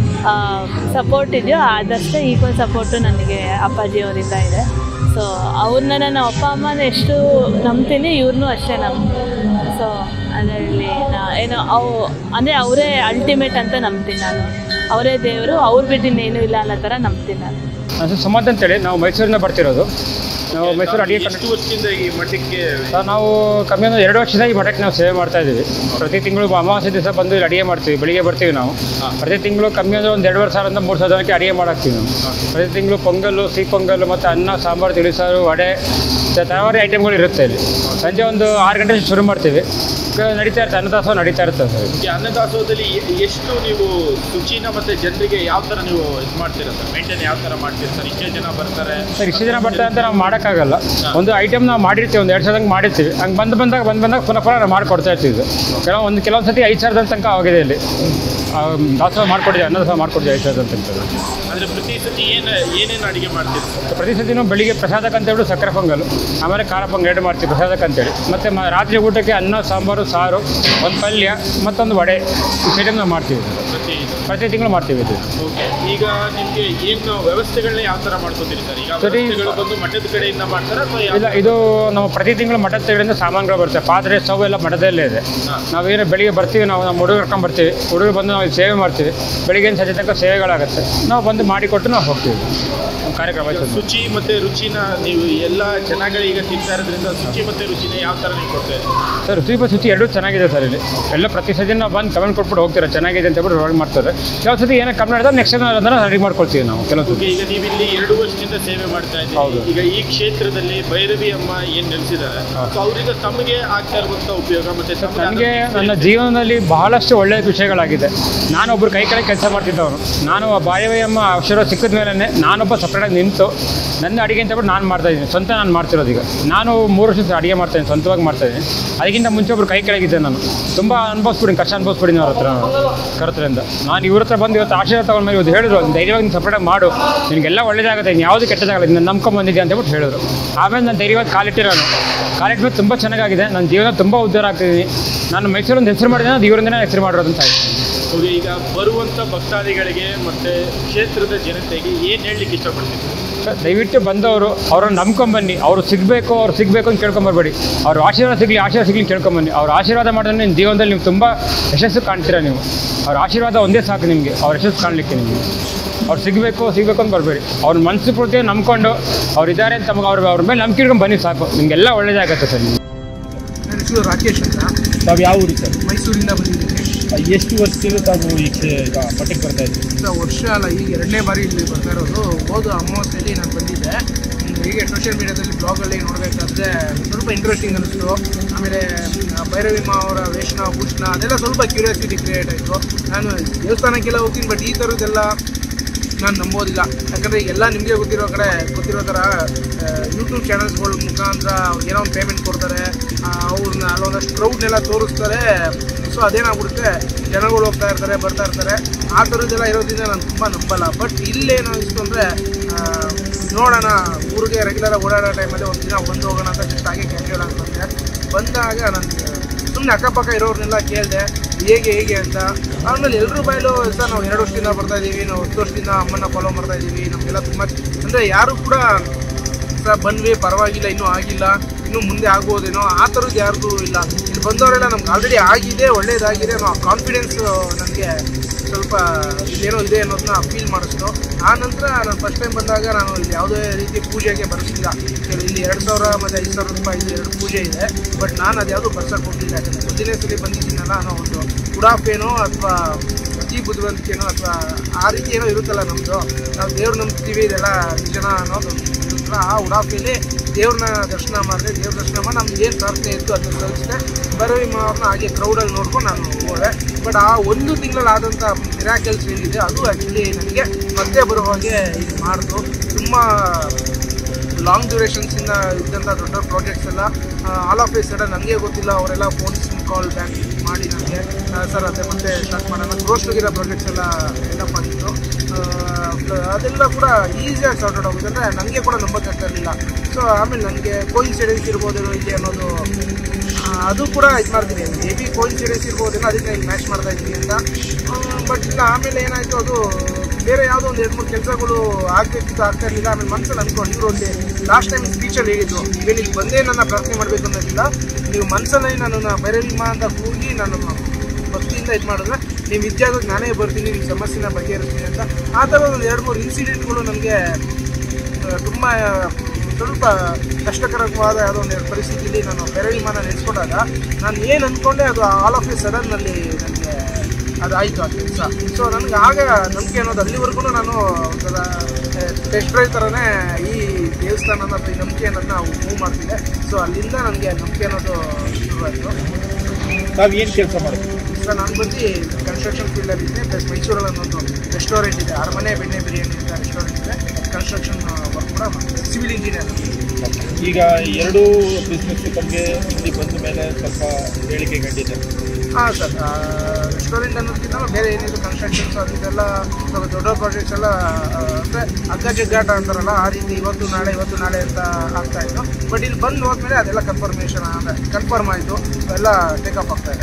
ಸಪೋರ್ಟ್ ಇದೆಯೋ ಆದಷ್ಟೇ ಈಕ್ವಲ್ ಸಪೋರ್ಟು ನನಗೆ ಅಪ್ಪಾಜಿ ಅವರಿಂದ ಇದೆ ಸೊ ಅವ್ರನ್ನ ನಾನು ಅಪ್ಪ ಅಮ್ಮನ ಎಷ್ಟು ನಂಬ್ತೀನಿ ಇವ್ರನ್ನೂ ಅಷ್ಟೇ ನಂಬ್ತೀನಿ ಸೊ ಅದರಲ್ಲಿ ನಾ ಏನೋ ಅವು ಅಂದರೆ ಅವರೇ ಅಲ್ಟಿಮೇಟ್ ಅಂತ ನಂಬ್ತೀನಿ ನಾನು ಅವರೇ ದೇವರು ಅವ್ರು ಬಿಟ್ಟು ಇನ್ನೇನು ಇಲ್ಲ ಅನ್ನೋ ಥರ ನಂಬ್ತೀನಿ ನಾನು ನನ್ನ ಹೆಸರು ಸುಮಂತ್ ಅಂತೇಳಿ ನಾವು ಮೈಸೂರಿಂದ ಬರ್ತಿರೋದು ನಾವು ಮೈಸೂರು ಅಡಿಗೆ ಎಷ್ಟು ವರ್ಷದಿಂದ ಈ ಮಠಕ್ಕೆ ಸರ್ ನಾವು ಕಮ್ಮಿ ಒಂದು ಎರಡು ವರ್ಷದಿಂದ ಈ ಮಠಕ್ಕೆ ನಾವು ಸೇವೆ ಮಾಡ್ತಾ ಇದ್ದೀವಿ ಪ್ರತಿ ತಿಂಗಳು ಅಮಾವಾಸ್ಯೆ ದಿವಸ ಬಂದು ಇಲ್ಲಿ ಅಡಿಗೆ ಮಾಡ್ತೀವಿ ಬೆಳಿಗ್ಗೆ ಬರ್ತೀವಿ ನಾವು ಪ್ರತಿ ತಿಂಗಳು ಕಮ್ಮಿ ಅಂದರೆ ಒಂದು ಎರಡುವರೆ ಸಾವಿರದಿಂದ ಮೂರು ಸಾವಿರ ಜನಕ್ಕೆ ಅಡಿಗೆ ಮಾಡಾಕ್ತೀವಿ ನಾವು ಪ್ರತಿ ತಿಂಗಳು ಪೊಂಗಲ್ಲು ಸಿಹಿ ಪೊಂಗಲ್ಲು ಮತ್ತು ಅನ್ನ ಸಾಂಬಾರು ತಿಳಿಸಾರು ವಡೆ ತರಕಾರಿ ಐಟಮ್ಗಳು ಇರುತ್ತೆ ಇಲ್ಲಿ ಸಂಜೆ ಒಂದು ಆರು ಗಂಟೆ ಶುರು ಮಾಡ್ತೀವಿ ಈಗ ನಡೀತಾ ಇರುತ್ತೆ ಅನ್ನದಾಸೋಹ ನಡೀತಾ ಇರುತ್ತೆ ಸರ್ ಈ ಅನ್ನದಾಸೋಹದಲ್ಲಿ ಎ- ಎಷ್ಟು ನೀವು ಶುಚಿನ ಮತ್ತೆ ಜನರಿಗೆ ಯಾವ ತರ ನೀವು ಇದು ಮಾಡ್ತೀರಾ ಸರ್ ಮೇಂಟೈನ್ ಯಾವ ತರ ಮಾಡ್ತೀರಾ ಸರ್ ಇಷ್ಟೇ ಜನ ಬರ್ತಾರೆ ಸರ್ ಇಷ್ಟು ಜನ ಬರ್ತಾರೆ ಅಂತ ನಾವು ಮಾಡೋಕ್ಕಾಗಲ್ಲ ಒಂದು ಐಟಮ್ ನಾವು ಮಾಡಿರ್ತೀವಿ ಒಂದು ಎರಡು ಸಾವಿರದಂಗೆ ಮಾಡಿರ್ತೀವಿ ಹಂಗೆ ಬಂದು ಬಂದಾಗ ಬಂದು ಬಂದಾಗ ಪುನಃ ಪುನಃ ನಾವು ಮಾಡಿಕೊಡ್ತಾ ಇರ್ತೀವಿ ಕೆಲವು ಒಂದು ಕೆಲವೊಂದು ಸತಿ ಐದು ಸಾವಿರದ ತನಕ ಆಗಿದೆ ಇಲ್ಲಿ ಆ, ದಾಸೋಹ ಮಾಡ್ಕೊಟ್ಟಿದ್ದೀವಿ ಅನ್ನದಾಸೋಹ ಮಾಡ್ಕೊಟ್ಟಿದ್ದೀವಿ ಐದು ಸಾವಿರದ ತನಕ ಅಂದ್ರೆ ಪ್ರತಿ ಸತಿ ಏನು ಏನೇನು ಅಡಿಗೆ ಮಾಡ್ತೀರಾ ಸರ್ ಪ್ರತಿ ಸತಿನೂ ಬೆಳಿಗ್ಗೆ ಪ್ರಸಾದಕ್ಕೆ ಅಂತ ಹೇಳಿ ಸಕ್ಕರೆ ಪೊಂಗಲ್ ಆಮೇಲೆ ಖಾರ ಪೊಂಗಲ್ ಎರಡು ಮಾಡ್ತೀವಿ ಪ್ರಸಾದಕ್ಕೆ ಅಂತೇಳಿ ಮತ್ತು ಮ ರಾತ್ರಿ ಊಟಕ್ಕೆ ಅನ್ನ ಸಾಂಬಾರು ಸಾರು ಒಂದು ಪಲ್ಯ ಮತ್ತೊಂದು ವಡೆ ಈ ಐಟಮ್ ನಾವು ಮಾಡ್ತೀವಿ ಪ್ರತಿ ಇದು ಪ್ರತಿ ತಿಂಗಳು ಮಾಡ್ತೀವಿ ಇದು ಓಕೆ ಈಗ ನಿಮಗೆ ಏನು ವ್ಯವಸ್ಥೆಗಳನ್ನ ಯಾವ ತರ ಮಾಡ್ಕೊತೀರಿ ಸರ್ ಈಗ ಸರಿ. ವ್ಯವಸ್ಥೆಗಳು ಬಂದು ಮಠದ ಕಡೆಯಿಂದ ಮಾಡ್ತಾರಾ ಅಥವಾ ಯಾವ ಇಲ್ಲ ಇದು ನಾವು ಪ್ರತಿ ತಿಂಗಳು ಮಠದ ತೆಗೆದಿಂದ ಸಾಮಾನುಗಳು ಬರುತ್ತೆ ಪಾತ್ರೆ ಸ್ಟವ್ ಎಲ್ಲ ಮಠದಲ್ಲೇ ಇದೆ ನಾವೇನು ಬೆಳಿಗ್ಗೆ ಬರ್ತೀವಿ ನಾವು ನಮ್ಮ ಹುಡುಗರು ಕರ್ಕೊಂಡು ಬರ್ತೀವಿ ಹುಡುಗರು ಬಂದು ನಾವು ಇಲ್ಲಿ ಸೇವೆ ಮಾಡ್ತೀವಿ ಬೆಳಿಗ್ಗೆ ಸಂಜೆ ತನಕ ಸೇವೆಗಳಾಗುತ್ತೆ ನಾವು ಬಂದು ಅಂತ ಮಾಡಿಕೊಟ್ಟು ನಾವು ಹೋಗ್ತೀವಿ ನಮ್ಮ ಕಾರ್ಯಕ್ರಮ ಈಗ ಶುಚಿ ಮತ್ತೆ ರುಚಿನ ನೀವು ಎಲ್ಲ ಜನಗಳು ಈಗ ತಿಂತಾ ಇರೋದ್ರಿಂದ ಶುಚಿ ಮತ್ತೆ ರುಚಿನ ಯಾವ ಥರ ನೀವು ಕೊಡ್ತಾ ಇದ್ದೀರಿ ಸರ್ ರುಚಿ ಬಸ್ ಶುಚಿ ಎರಡೂ ಚೆನ್ನಾಗಿದೆ ಸರ್ ಇಲ್ಲಿ ಎಲ್ಲ ಪ್ರತಿ ಸತಿ ನಾವು ಬಂದು ಕಮೆಂಟ್ ಕೊಟ್ಬಿಟ್ಟು ಹೋಗ್ತೀರಾ ಚೆನ್ನಾಗಿದೆ ಅಂತ ಹೇಳ್ಬಿಟ್ಟು ರೆಡಿ ಮಾಡ್ತಾರೆ ಕೆಲವು ಸತಿ ಏನೋ ಕಮ್ಮಿ ಮಾಡಿದ್ರೆ ನೆಕ್ಸ್ಟ್ ಅದನ್ನು ರೆಡಿ ಮಾಡ್ಕೊಳ್ತೀವಿ ನಾವು ಕೆಲವು ಸತಿ ಓಕೆ ಈಗ ನೀವು ಇಲ್ಲಿ ಎರಡು ವರ್ಷದಿಂದ ಸೇವೆ ಮಾಡ್ತಾ ಹೌದು. ಇದ್ದೀರಿ ಈಗ ಈ ಕ್ಷೇತ್ರದಲ್ಲಿ ಭೈರವಿ ಅಮ್ಮ ಏನ್ ನೆಲೆಸಿದ್ದಾರೆ ಸೊ ಅವರಿಂದ ತಮಗೆ ಆಗ್ತಾ ಇರುವಂತ ಉಪಯೋಗ ಮತ್ತೆ ತಮಗೆ ನನಗೆ ಆದಂತ ನನ್ನ ಜೀವನದಲ್ಲಿ ಬಹಳಷ್ಟು ಒಳ್ಳೆಯ ವಿಷಯಗಳಾಗಿದೆ ನಾನೊಬ್ಬರು ಕೈ ಕೆಳಗೆ ಕೆಲಸ ಮಾಡ್ತಿದ್ದವನು ನಾನು ಬಾಯವ್ಯಮ್ಮ ಅಕ್ಷರ ಸಿಕ್ಕಿದ ಮೇಲೆ ನಾನೊಬ್ಬ ಸಪ್ರೇಟಾಗಿ ನಿಂತು ನನ್ನ ಅಡುಗೆ ಅಂತ ಹೇಳ್ಬಿಟ್ಟು ನಾನು ಮಾಡ್ತಾ ಇದ್ದೀನಿ ಸ್ವಂತ ನಾನು ಮಾಡ್ತಿರೋದು ಈಗ ನಾನು ಮೂರು ವರ್ಷದ ಅಡುಗೆ ಮಾಡ್ತಾಯಿದ್ದೀನಿ ಸ್ವಂತವಾಗಿ ಮಾಡ್ತಾಯಿದ್ದೀನಿ ಅದಕ್ಕಿಂತ ಮುಂಚೆ ಒಬ್ರು ಕೈ ಕೆಳಗಿದ್ದೆ ನಾನು ತುಂಬ ಅನುಭವಿಸ್ಬಿಡಿ ಕಷ್ಟ ಅನುಭವಿಸ್ಬಿಡಿ ಅವ್ರ ಹತ್ರ ನಾನು ಕರೆದ್ರಿಂದ ನಾನು ಇವ್ರ ಹತ್ರ ಬಂದು ಇವತ್ತು ಆಶೀರ್ವಾದ ತಗೊಂಡ ಮೇಲೆ ಇವತ್ತು ಹೇಳಿದ್ರು ಧೈರ್ಯವಾಗಿ ನೀನು ಸಪ್ರೇಟಾಗಿ ಮಾಡು ನಿನಗೆಲ್ಲ ಒಳ್ಳೇದಾಗುತ್ತೆ ನೀನು ಯಾವುದು ಕೆಟ್ಟದಾಗಲ್ಲ ಇದನ್ನ ನಂಬ್ಕೊಂಡ್ ಬಂದಿದ್ದೆ ಅಂತ ಹೇಳ್ಬಿಟ್ಟು ಹೇಳಿದ್ರು ಆಮೇಲೆ ನಾನು ಧೈರ್ಯವಾಗಿ ಕಾಲಿಟ್ಟಿರೋನು ಕಾಲಿಟ್ಮೇಲೆ ತುಂಬ ಚೆನ್ನಾಗಿದೆ ನನ್ನ ಜೀವನ ತುಂಬ ಉದ್ಧಾರ ಆಗ್ತಿದ್ದೀನಿ ನಾನು ಮೈಸೂರಿಂದ ಹೆಸರು ಮಾಡಿದ್ರೆ ಅದು ಇವರಿಂದನೇ ಹೆಸರು ಮಾಡಿರೋದು ಅಂತ ಆಯ್ತು ಓಕೆ, ಈಗ ಬರುವಂತ ಭಕ್ತಾದಿಗಳಿಗೆ ಮತ್ತೆ ಕ್ಷೇತ್ರದ ಜನತೆಗೆ ಏನ್ ಹೇಳಲಿಕ್ಕೆ ಇಷ್ಟಪಡ್ತೀನಿ ಸರ್, ದಯವಿಟ್ಟು ಬಂದವರು ಅವ್ರನ್ನ ನಂಬ್ಕೊಂಬನ್ನಿ ಅವರು ಸಿಗಬೇಕು ಅವ್ರು ಸಿಗಬೇಕು ಅಂತ ಕೇಳ್ಕೊಂಬರ್ಬೇಡಿ ಅವ್ರ ಆಶೀರ್ವಾದ ಸಿಗಲಿ ಆಶೀರ್ವಾದ ಸಿಗಲಿ ಕೇಳ್ಕೊಂಬನ್ನಿ ಅವ್ರ ಆಶೀರ್ವಾದ ಮಾಡಿದ್ರೆ ನಿಮ್ಮ ಜೀವನದಲ್ಲಿ ನೀವು ತುಂಬ ಯಶಸ್ಸು ಕಾಣ್ತೀರಾ ನೀವು ಅವ್ರ ಆಶೀರ್ವಾದ ಒಂದೇ ಸಾಕು ನಿಮಗೆ ಅವ್ರ ಯಶಸ್ಸು ಕಾಣಲಿಕ್ಕೆ ನಿಮಗೆ ಅವ್ರು ಸಿಗಬೇಕು ಸಿಗಬೇಕು ಅಂತ ಬರಬೇಡಿ ಅವ್ರ ಮನಸ್ಸು ಪೂರ್ತಿ ನಂಬ್ಕೊಂಡು ಅವ್ರು ಇದ್ದಾರೆ ಅಂತ ತಮಗೆ ಅವ್ರ ಅವ್ರ ಮೇಲೆ ನಂಬಿಕೆ ಇಟ್ಕೊಂಡು ಬನ್ನಿ ಸಾಕು ನಿಮಗೆಲ್ಲ ಒಳ್ಳೇದಾಗತ್ತೆ ಸರ್ ನಿಮಗೆ ನನ್ನ ಹೆಸರು ರಾಕೇಶ್ ಅಂತ ತಾವು ಯಾವ ಊರು ಸರ್ ಮೈಸೂರಿಂದ ಬಂದಿದ್ದೀನಿ ಎಷ್ಟು ವರ್ಷದಿಂದ ತಾವು ಈ ಮಠಕ್ಕೆ ಬರ್ತಾ ಇದ್ದೀವಿ ಈಗ ವರ್ಷ ಅಲ್ಲ ಈಗ ಎರಡನೇ ಬಾರಿ ಇಲ್ಲಿ ಬರ್ತಾ ಇರೋದು ಹೋದ ಅಮಾವಾಸ್ಯೆಯಲ್ಲಿ ನಾನು ಬಂದಿದ್ದೆ ಹ್ಮ್, ಹೀಗೆ ಸೋಷಿಯಲ್ ಮೀಡಿಯಾದಲ್ಲಿ ಬ್ಲಾಗಲ್ಲಿ ನೋಡಬೇಕಾದ್ರೆ ಸ್ವಲ್ಪ ಇಂಟ್ರೆಸ್ಟಿಂಗ್ ಅನಿಸ್ತು ಆಮೇಲೆ ಆ, ಭೈರವಿಮ್ಮ ಅವರ ವೇಷನ ಭೂಷಣ ಅದೆಲ್ಲ ಸ್ವಲ್ಪ ಕ್ಯೂರಿಯಾಸಿಟಿ ಕ್ರಿಯೇಟ್ ಆಯಿತು ನಾನು ದೇವಸ್ಥಾನಕ್ಕೆಲ್ಲ ಹೋಗ್ತೀನಿ ಬಟ್ ಈ ಥರದ್ದೆಲ್ಲ ನಾನು ನಂಬೋದಿಲ್ಲ ಯಾಕಂದರೆ ಎಲ್ಲ ನಿಮಗೆ ಗೊತ್ತಿರೋ ಕಡೆ ಗೊತ್ತಿರೋ ಥರ ಯೂಟ್ಯೂಬ್ ಚಾನಲ್ಸ್ಗಳ ಮುಖಾಂತರ ಅವ್ರಿಗೆ ಏನೋ ಒಂದು ಪೇಮೆಂಟ್ ಕೊಡ್ತಾರೆ ಆ, ಅವ್ರನ್ನ ಅಲ್ಲೊಂದಷ್ಟು ಕ್ರೌಡ್ನೆಲ್ಲ ತೋರಿಸ್ತಾರೆ ಸೊ ಅದೇನಾಗ್ಬಿಡುತ್ತೆ ಜನಗಳು ಹೋಗ್ತಾ ಇರ್ತಾರೆ ಬರ್ತಾ ಇರ್ತಾರೆ ಆ ಥರದ್ದೆಲ್ಲ ಇರೋದ್ರಿಂದ ನಾನು ತುಂಬ ನಂಬಲ್ಲ ಬಟ್ ಇಲ್ಲೇನು ಅನಿಸ್ತು ಅಂದರೆ ನೋಡೋಣ ಊರಿಗೆ ರೆಗ್ಯುಲರಾಗಿ ಓಡಾಡೋ ಟೈಮಲ್ಲಿ ಒಂದು ದಿನ ಬಂದು ಹೋಗೋಣ ಅಂತ ಜಸ್ಟ್ ಹಾಗೆ ಕ್ಯಾಶುವಲ್ ಆಗಿ ಬಂದೆ ಬಂದಾಗ ನನಗೆ ಸುಮ್ಮನೆ ಅಕ್ಕಪಕ್ಕ ಇರೋರ್ನೆಲ್ಲ ಕೇಳಿದೆ ಹೇಗೆ ಹೇಗೆ ಅಂತ ಆಮೇಲೆ ಎಲ್ಲರೂ ಬಾಯಲು ಸರ್ ನಾವು ಎರಡು ವರ್ಷದಿಂದ ಬರ್ತಾ ಇದ್ದೀವಿ ನಾವು ಹತ್ತು ವರ್ಷದಿಂದ ಅಮ್ಮನ್ನ ಫಾಲೋ ಮಾಡ್ತಾ ಇದ್ದೀವಿ ನಮಗೆಲ್ಲ ತುಂಬ ಅಂದರೆ ಯಾರು ಕೂಡ ಸರ್ ಬಂದ್ವಿ ಪರವಾಗಿಲ್ಲ ಇನ್ನೂ ಆಗಿಲ್ಲ ಇನ್ನೂ ಮುಂದೆ ಆಗ್ಬೋದೇನೋ ಆ ಥರದ್ದು ಯಾರ್ದು ಇಲ್ಲ ಇಲ್ಲಿ ಬಂದವರೆಲ್ಲ ನಮ್ಗೆ ಆಲ್ರೆಡಿ ಆಗಿದೆ ಒಳ್ಳೇದಾಗಿದೆ ಅನ್ನೋ ಕಾನ್ಫಿಡೆನ್ಸ್ ನನಗೆ ಸ್ವಲ್ಪ ಇಲ್ಲೇನೋ ಇದೆ ಅನ್ನೋದನ್ನ ಫೀಲ್ ಮಾಡಿಸ್ತು ಆ ನಂತರ ನಾನು ಫಸ್ಟ್ ಟೈಮ್ ಬಂದಾಗ ನಾನು ಇಲ್ಲಿ ಯಾವುದೇ ರೀತಿ ಪೂಜೆಗೆ ಬರೆಸಿಲ್ಲ ಇಲ್ಲಿ ಎರಡು ಸಾವಿರ ಮತ್ತು ಐದು ಸಾವಿರ ರೂಪಾಯಿ ಇದು ಎರಡು ಪೂಜೆ ಇದೆ ಬಟ್ ನಾನು ಅದು ಯಾವುದು ಬರ್ಸಕ್ಕೆ ಹೋಗಲಿಲ್ಲ ಯಾಕಂದರೆ ಮೊದಲನೇ ಸಲ ಬಂದಿದ್ದೀನಲ್ಲ ಅನ್ನೋ ಒಂದು ಉಡಾಫೇನೋ ಅಥವಾ ಅತಿ ಬುದ್ಧಿವಂತಿಕೆನೋ ಅಥವಾ ಆ ರೀತಿ ಏನೋ ಇರುತ್ತಲ್ಲ ನಮ್ಮದು ನಾವು ದೇವ್ರು ನಂಬ್ತೀವಿ ಇದೆಲ್ಲ ನಿಜನ ಅನ್ನೋದು ಇರುತ್ತಲ್ಲ ಆ ಉಡಾಫಿಯಲ್ಲಿ ದೇವ್ರನ್ನ ದರ್ಶನ ಮಾಡಿದೆ ದೇವ್ರ ದರ್ಶನ ಮಾಡಿ ನಮ್ದು ಏನು ಪ್ರಾರ್ಥನೆ ಇತ್ತು ಅದನ್ನ ಸಲ್ಲಿಸಿದೆ ಬರವಿ ಅವ್ರನ್ನ ಹಾಗೆ ಕ್ರೌಡಲ್ಲಿ ನೋಡ್ಕೊಂಡು ನಾನು ಹೋದೆ ಬಟ್ ಆ ಒಂದು ತಿಂಗಳಲ್ಲಿ ಆದಂಥ ಮಿರಾಕಲ್ಸ್ ಏನಿದೆ ಅದು ಆ್ಯಕ್ಚುಲಿ ನನಗೆ ಮತ್ತೆ ಬರೋ ಹಾಗೆ ಇದು ಮಾಡಿತು ತುಂಬ ಲಾಂಗ್ ಡ್ಯೂರೇಷನ್ಸಿಂದ ಇದ್ದಂಥ ದೊಡ್ಡ ದೊಡ್ಡ ಪ್ರಾಜೆಕ್ಟ್ಸ್ ಎಲ್ಲ ಆಲ್ ಆಫ್ ಎ ಸಡನ್ ನನಗೆ ಗೊತ್ತಿಲ್ಲ ಅವರೆಲ್ಲ ಫೋನ್ಸ್ ಕಾಲ್ ಬ್ಯಾಕ್ ಮಾಡಿ ನನಗೆ ಸರ್ ಅದೇ ಮತ್ತೆ ಸ್ಟಾರ್ಟ್ ಮಾಡೋಣ ಕ್ಲೋಸ್ ಟುಗಿರೋ ಪ್ರಾಜೆಕ್ಟ್ಸ್ ಎಲ್ಲ ಎಂಡಪ್ ಆಗಿತ್ತು ಆ, ಅದೆಲ್ಲ ಕೂಡ ಈಸಿಯಾಗಿ ಸಾರ್ಟ್ ಔಟ್ ಆಗುತ್ತೆ ಅಂದರೆ ನನಗೆ ಕೂಡ ನಂಬೋಕ್ಕಾಗ್ತಾ ಇರಲಿಲ್ಲ ಸೊ ಆಮೇಲೆ ನನಗೆ ಕೋಇನ್ಸಿಡೆನ್ಸ್ ಇರ್ಬೋದೇನೋ ಇಲ್ಲಿ ಅನ್ನೋದು ಆ, ಅದು ಕೂಡ ಇದು ಮಾಡ್ತೀನಿ ಮೇ ಬಿ ಕೋಇನ್ಸಿಡೆನ್ಸ್ ಇರ್ಬೋದೇನೋ ಅದಕ್ಕೆ ಇಲ್ಲಿ ಮ್ಯಾಚ್ ಮಾಡ್ತಾ ಇದ್ದೀನಿ ಅಂತ ಬಟ್ ಇಲ್ಲ ಆಮೇಲೆ ಏನಾಯಿತು ಅದು ಬೇರೆ ಯಾವುದೋ ಒಂದು ಎರಡು ಮೂರು ಕೆಲಸಗಳು ಆಗಬೇಕಿತ್ತು ಆಗ್ತಾ ಇರಲಿಲ್ಲ ಆಮೇಲೆ ಮನಸ್ಸಲ್ಲಿ ಅಂದ್ಕೊಂಡು ಇವರು ಒಂದು ಲಾಸ್ಟ್ ಟೈಮ್ ಸ್ಪೀಚಲ್ಲಿ ಹೇಳಿದ್ರು ಇವೇನು ಇಲ್ಲಿ ಬಂದೇ ನನ್ನ ಪ್ರಾರ್ಥನೆ ಮಾಡಬೇಕು ಅನ್ನೋದಿಲ್ಲ ನೀವು ಮನಸ್ಸಲ್ಲಿ ನನ್ನನ್ನು ಬೈರವಿಮಾ ಅಂತ ಕೂಗಿ ನಾನು ಭಕ್ತಿಯಿಂದ ಇದು ಮಾಡಿದ್ರೆ ನೀವು ವಿದ್ಯಾಗೋಗಿ ನಾನೇ ಬರ್ತೀನಿ ನಿಮ್ಮ ಸಮಸ್ಯೆನ ಬಗೆಹರಿಸ್ತೀನಿ ಅಂತ ಆ ಥರ ಒಂದು ಎರಡು ಮೂರು ಇನ್ಸಿಡೆಂಟ್ಗಳು ನನಗೆ ತುಂಬ ಸ್ವಲ್ಪ ಕಷ್ಟಕರವಾದ ಯಾವುದೋ ಒಂದು ಪರಿಸ್ಥಿತಿಯಲ್ಲಿ ನಾನು ಬೆರಳಿಮಾನ ನೆನೆಸ್ಕೊಂಡಾಗ ನಾನು ಏನು ಅಂದ್ಕೊಂಡೆ ಅದು ಆಲ್ ಆಫ್ ಎ ಸಡನ್ನಲ್ಲಿ ನನಗೆ ಅದು ಆಯಿತು ಆ ಕೆಲಸ ಸೊ ನನಗೆ ಆಗ ನಂಬಿಕೆ ಅನ್ನೋದು ಅಲ್ಲಿವರೆಗೂ ನಾನು ಒಂಥರ ಟೆಸ್ಟ್ ಡ್ರೈವ್ ಥರನೇ ಈ ದೇವಸ್ಥಾನನ ಅಥವಾ ಈ ನಂಬಿಕೆ ಅನ್ನೋದನ್ನ ಮೂವ್ ಮಾಡ್ತಿದ್ದೆ ಸೊ ಅಲ್ಲಿಂದ ನನಗೆ ನಂಬಿಕೆ ಅನ್ನೋದು ಶುರುವಾಯಿತು ತಾವು ಏನು ಕೆಲಸ ಮಾಡ್ತೀವಿ ಸರ್ ನಾನು ಬಂದು ಕನ್ಸ್ಟ್ರಕ್ಷನ್ ಫೀಲ್ಡಲ್ಲಿ ಇದ್ದೆ ಪ್ಲಸ್ ಮೈಸೂರಲ್ಲಿ ಒಂದೊಂದು ರೆಸ್ಟೋರೆಂಟ್ ಇದೆ ಅರಮನೆ ಬೆಣ್ಣೆ ಬಿರಿಯಾನಿ ಅಂತ ರೆಸ್ಟೋರೆಂಟ್ ಇದೆ ಕನ್ಸ್ಟ್ರಕ್ಷನ್ ವರ್ಕ್ ಕೂಡ ಮಾಡ್ತೀನಿ ಸಿವಿಲ್ ಇಂಜಿನಿಯರ್ ಈಗ ಎರಡೂ ಬಿಸ್ನೆಸ್ ತಮಗೆ ಇಲ್ಲಿ ಬಂದ ಮೇಲೆ ಸ್ವಲ್ಪ ಹೇಳಿಕೆ ಕಂಡಿದೆ ಹಾಂ ಸರ್ ರೆಸ್ಟೋರೆಂಟ್ ಅನ್ನೋದಕ್ಕಿಂತ ಬೇರೆ ಏನಿದೆ ಕನ್ಸ್ಟ್ರಕ್ಷನ್ಸ್ ಅದು ಇದೆಲ್ಲ ಸ್ವಲ್ಪ ದೊಡ್ಡ ಪ್ರಾಜೆಕ್ಟ್ಸ್ ಎಲ್ಲ ಅಂದರೆ ಅಗ್ಗ ಜಗ್ಗಾಟ ಅಂತಾರಲ್ಲ ಆ ರೀತಿ ಇವತ್ತು ನಾಳೆ ಇವತ್ತು ನಾಳೆ ಅಂತ ಆಗ್ತಾ ಇತ್ತು ಬಟ್ ಇಲ್ಲಿ ಬಂದು ಹೋದ್ಮೇಲೆ ಅದೆಲ್ಲ ಕನ್ಫರ್ಮೇಷನ್ ಅಂದರೆ ಕನ್ಫರ್ಮ್ ಆಯಿತು ಎಲ್ಲ ಟೇಕಪ್ ಆಗ್ತಾ ಇದೆ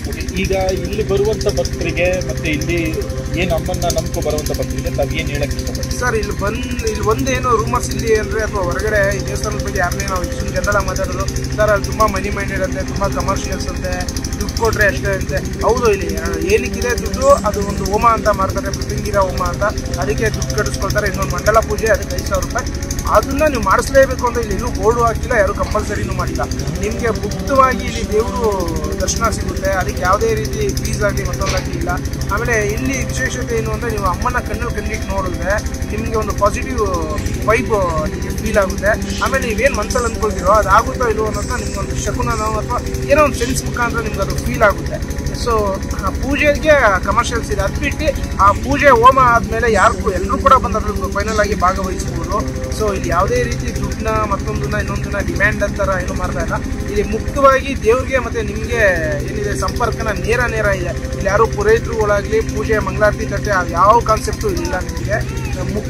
Okay, ಈಗ ಇಲ್ಲಿ ಬರುವಂತ ಭಕ್ತರಿಗೆ ಮತ್ತೆ ಇಲ್ಲಿ ಏನು ಅಮ್ಮನ್ನ ನಂಬ್ಕೊ ಬರುವಂತ ಭಕ್ತರಿಗೆ ತಾವು ಏನು ಹೇಳಕ್ ಇಷ್ಟಪಡ್ತೀವಿ ಸರ್ ಇಲ್ಲಿ ಬಂದು ಇಲ್ಲಿ ಒಂದೇನು ರೂಮರ್ಸ್ ಇಲ್ಲಿ ಅಂದರೆ ಅಥವಾ ಹೊರಗಡೆ ಈ ದೇವಸ್ಥಾನದ ಬಗ್ಗೆ ಯಾರನ್ನೇ ನಾವು ಇಷ್ಟು ಜನರಲ್ಲ ಮಾತಾಡೋದು ಸರ್ ಅಲ್ಲಿ ತುಂಬ ಮನಿ ಮೈಂಡೆಡ್ ಅಂತೆ ತುಂಬ ಕಮರ್ಷಿಯಲ್ಸ್ ಅಂತೆ ದುಡ್ಡು ಕೊಟ್ಟರೆ ಅಷ್ಟೇ ಅಂತೆ ಹೌದು ಇಲ್ಲಿ ಏನಕ್ಕಿದೆ ದುಡ್ಡು ಅದು ಒಂದು ಹೋಮ ಅಂತ ಮಾಡ್ತಾರೆ ಮೃತ್ಯುಂಗಿರ ಹೋಮ ಅಂತ ಅದಕ್ಕೆ ದುಡ್ಡು ಕಟ್ಟಿಸ್ಕೊಳ್ತಾರೆ ಇನ್ನೊಂದು ಮಂಡಲ ಪೂಜೆ ಅದಕ್ಕೆ ಐದು ಸಾವಿರ ರೂಪಾಯಿ ಅದನ್ನ ನೀವು ಮಾಡಿಸ್ಲೇಬೇಕು ಅಂತ ಇಲ್ಲಿ ಎಲ್ಲೂ ಬೋರ್ಡು ಹಾಕಿಲ್ಲ ಯಾರು ಕಂಪಲ್ಸರಿನೂ ಮಾಡಿಲ್ಲ ನಿಮಗೆ ಮುಕ್ತವಾಗಿ ಇಲ್ಲಿ ದೇವರು ದರ್ಶನ ಸಿಗುತ್ತೆ ಅದಕ್ಕೆ ಯಾವುದೇ ರೀತಿ ಫೀಸ್ ಆಗಲಿ ಮತ್ತೊಂದಾಗಲಿ ಇಲ್ಲ ಆಮೇಲೆ ಇಲ್ಲಿ ವಿಶೇಷತೆ ಏನು ಅಂದರೆ ನೀವು ಅಮ್ಮನ ಕಣ್ಣು ಕಣ್ಣಿಟ್ಟು ನೋಡಿದ್ರೆ ನಿಮಗೆ ಒಂದು ಪಾಸಿಟಿವ್ ವೈಬ್ ನಿಮಗೆ ಫೀಲ್ ಆಗುತ್ತೆ ಆಮೇಲೆ ನೀವೇನು ಮನಸ್ಸಲ್ಲಿ ಅಂದ್ಕೊಳ್ತೀರೋ ಅದು ಆಗುತ್ತೋ ಇಲ್ವೋ ಅನ್ನೋದನ್ನ ನಿಮ್ಗೆ ಒಂದು ಶಕುನನೋ ಅಥವಾ ಏನೋ ಒಂದು ಸೆನ್ಸ್ ಮುಖಾಂತರ ನಿಮ್ಗೆ ಅದು ಫೀಲ್ ಆಗುತ್ತೆ ಸೊ ಆ ಪೂಜೆಗೆ ಕಮರ್ಷಿಯಲ್ಸ್ ಇದೆ ಅದು ಬಿಟ್ಟು ಆ ಪೂಜೆ ಹೋಮ ಆದಮೇಲೆ ಯಾರು ಎಲ್ಲರೂ ಕೂಡ ಬಂದು ಅದ್ರ ಫೈನಲ್ ಆಗಿ ಭಾಗವಹಿಸ್ಬೋದು ಸೊ ಇಲ್ಲಿ ಯಾವುದೇ ರೀತಿ ದುಡ್ಡನ್ನ ಮತ್ತೊಂದನ್ನ ಇನ್ನೊಂದನ್ನ ಡಿಮ್ಯಾಂಡ್ ಅಂತಾರ ಏನು ಮಾಡ್ತಾ ಇಲ್ಲ ಇಲ್ಲಿ ಮುಕ್ತವಾಗಿ ದೇವ್ರಿಗೆ ಮತ್ತೆ ನಿಮಗೆ ಏನಿದೆ ಸಂಪರ್ಕನ ನೇರ ನೇರ ಇದೆ ಇಲ್ಲಿ ಯಾರು ಪುರೋಹಿತರುಗಳಾಗಲಿ ಪೂಜೆ ಮಂಗಳಾರತಿ ತಟ್ಟೆ ಅದು ಯಾವ ಕಾನ್ಸೆಪ್ಟು ಇಲ್ಲ ನಿಮಗೆ ಮುಕ್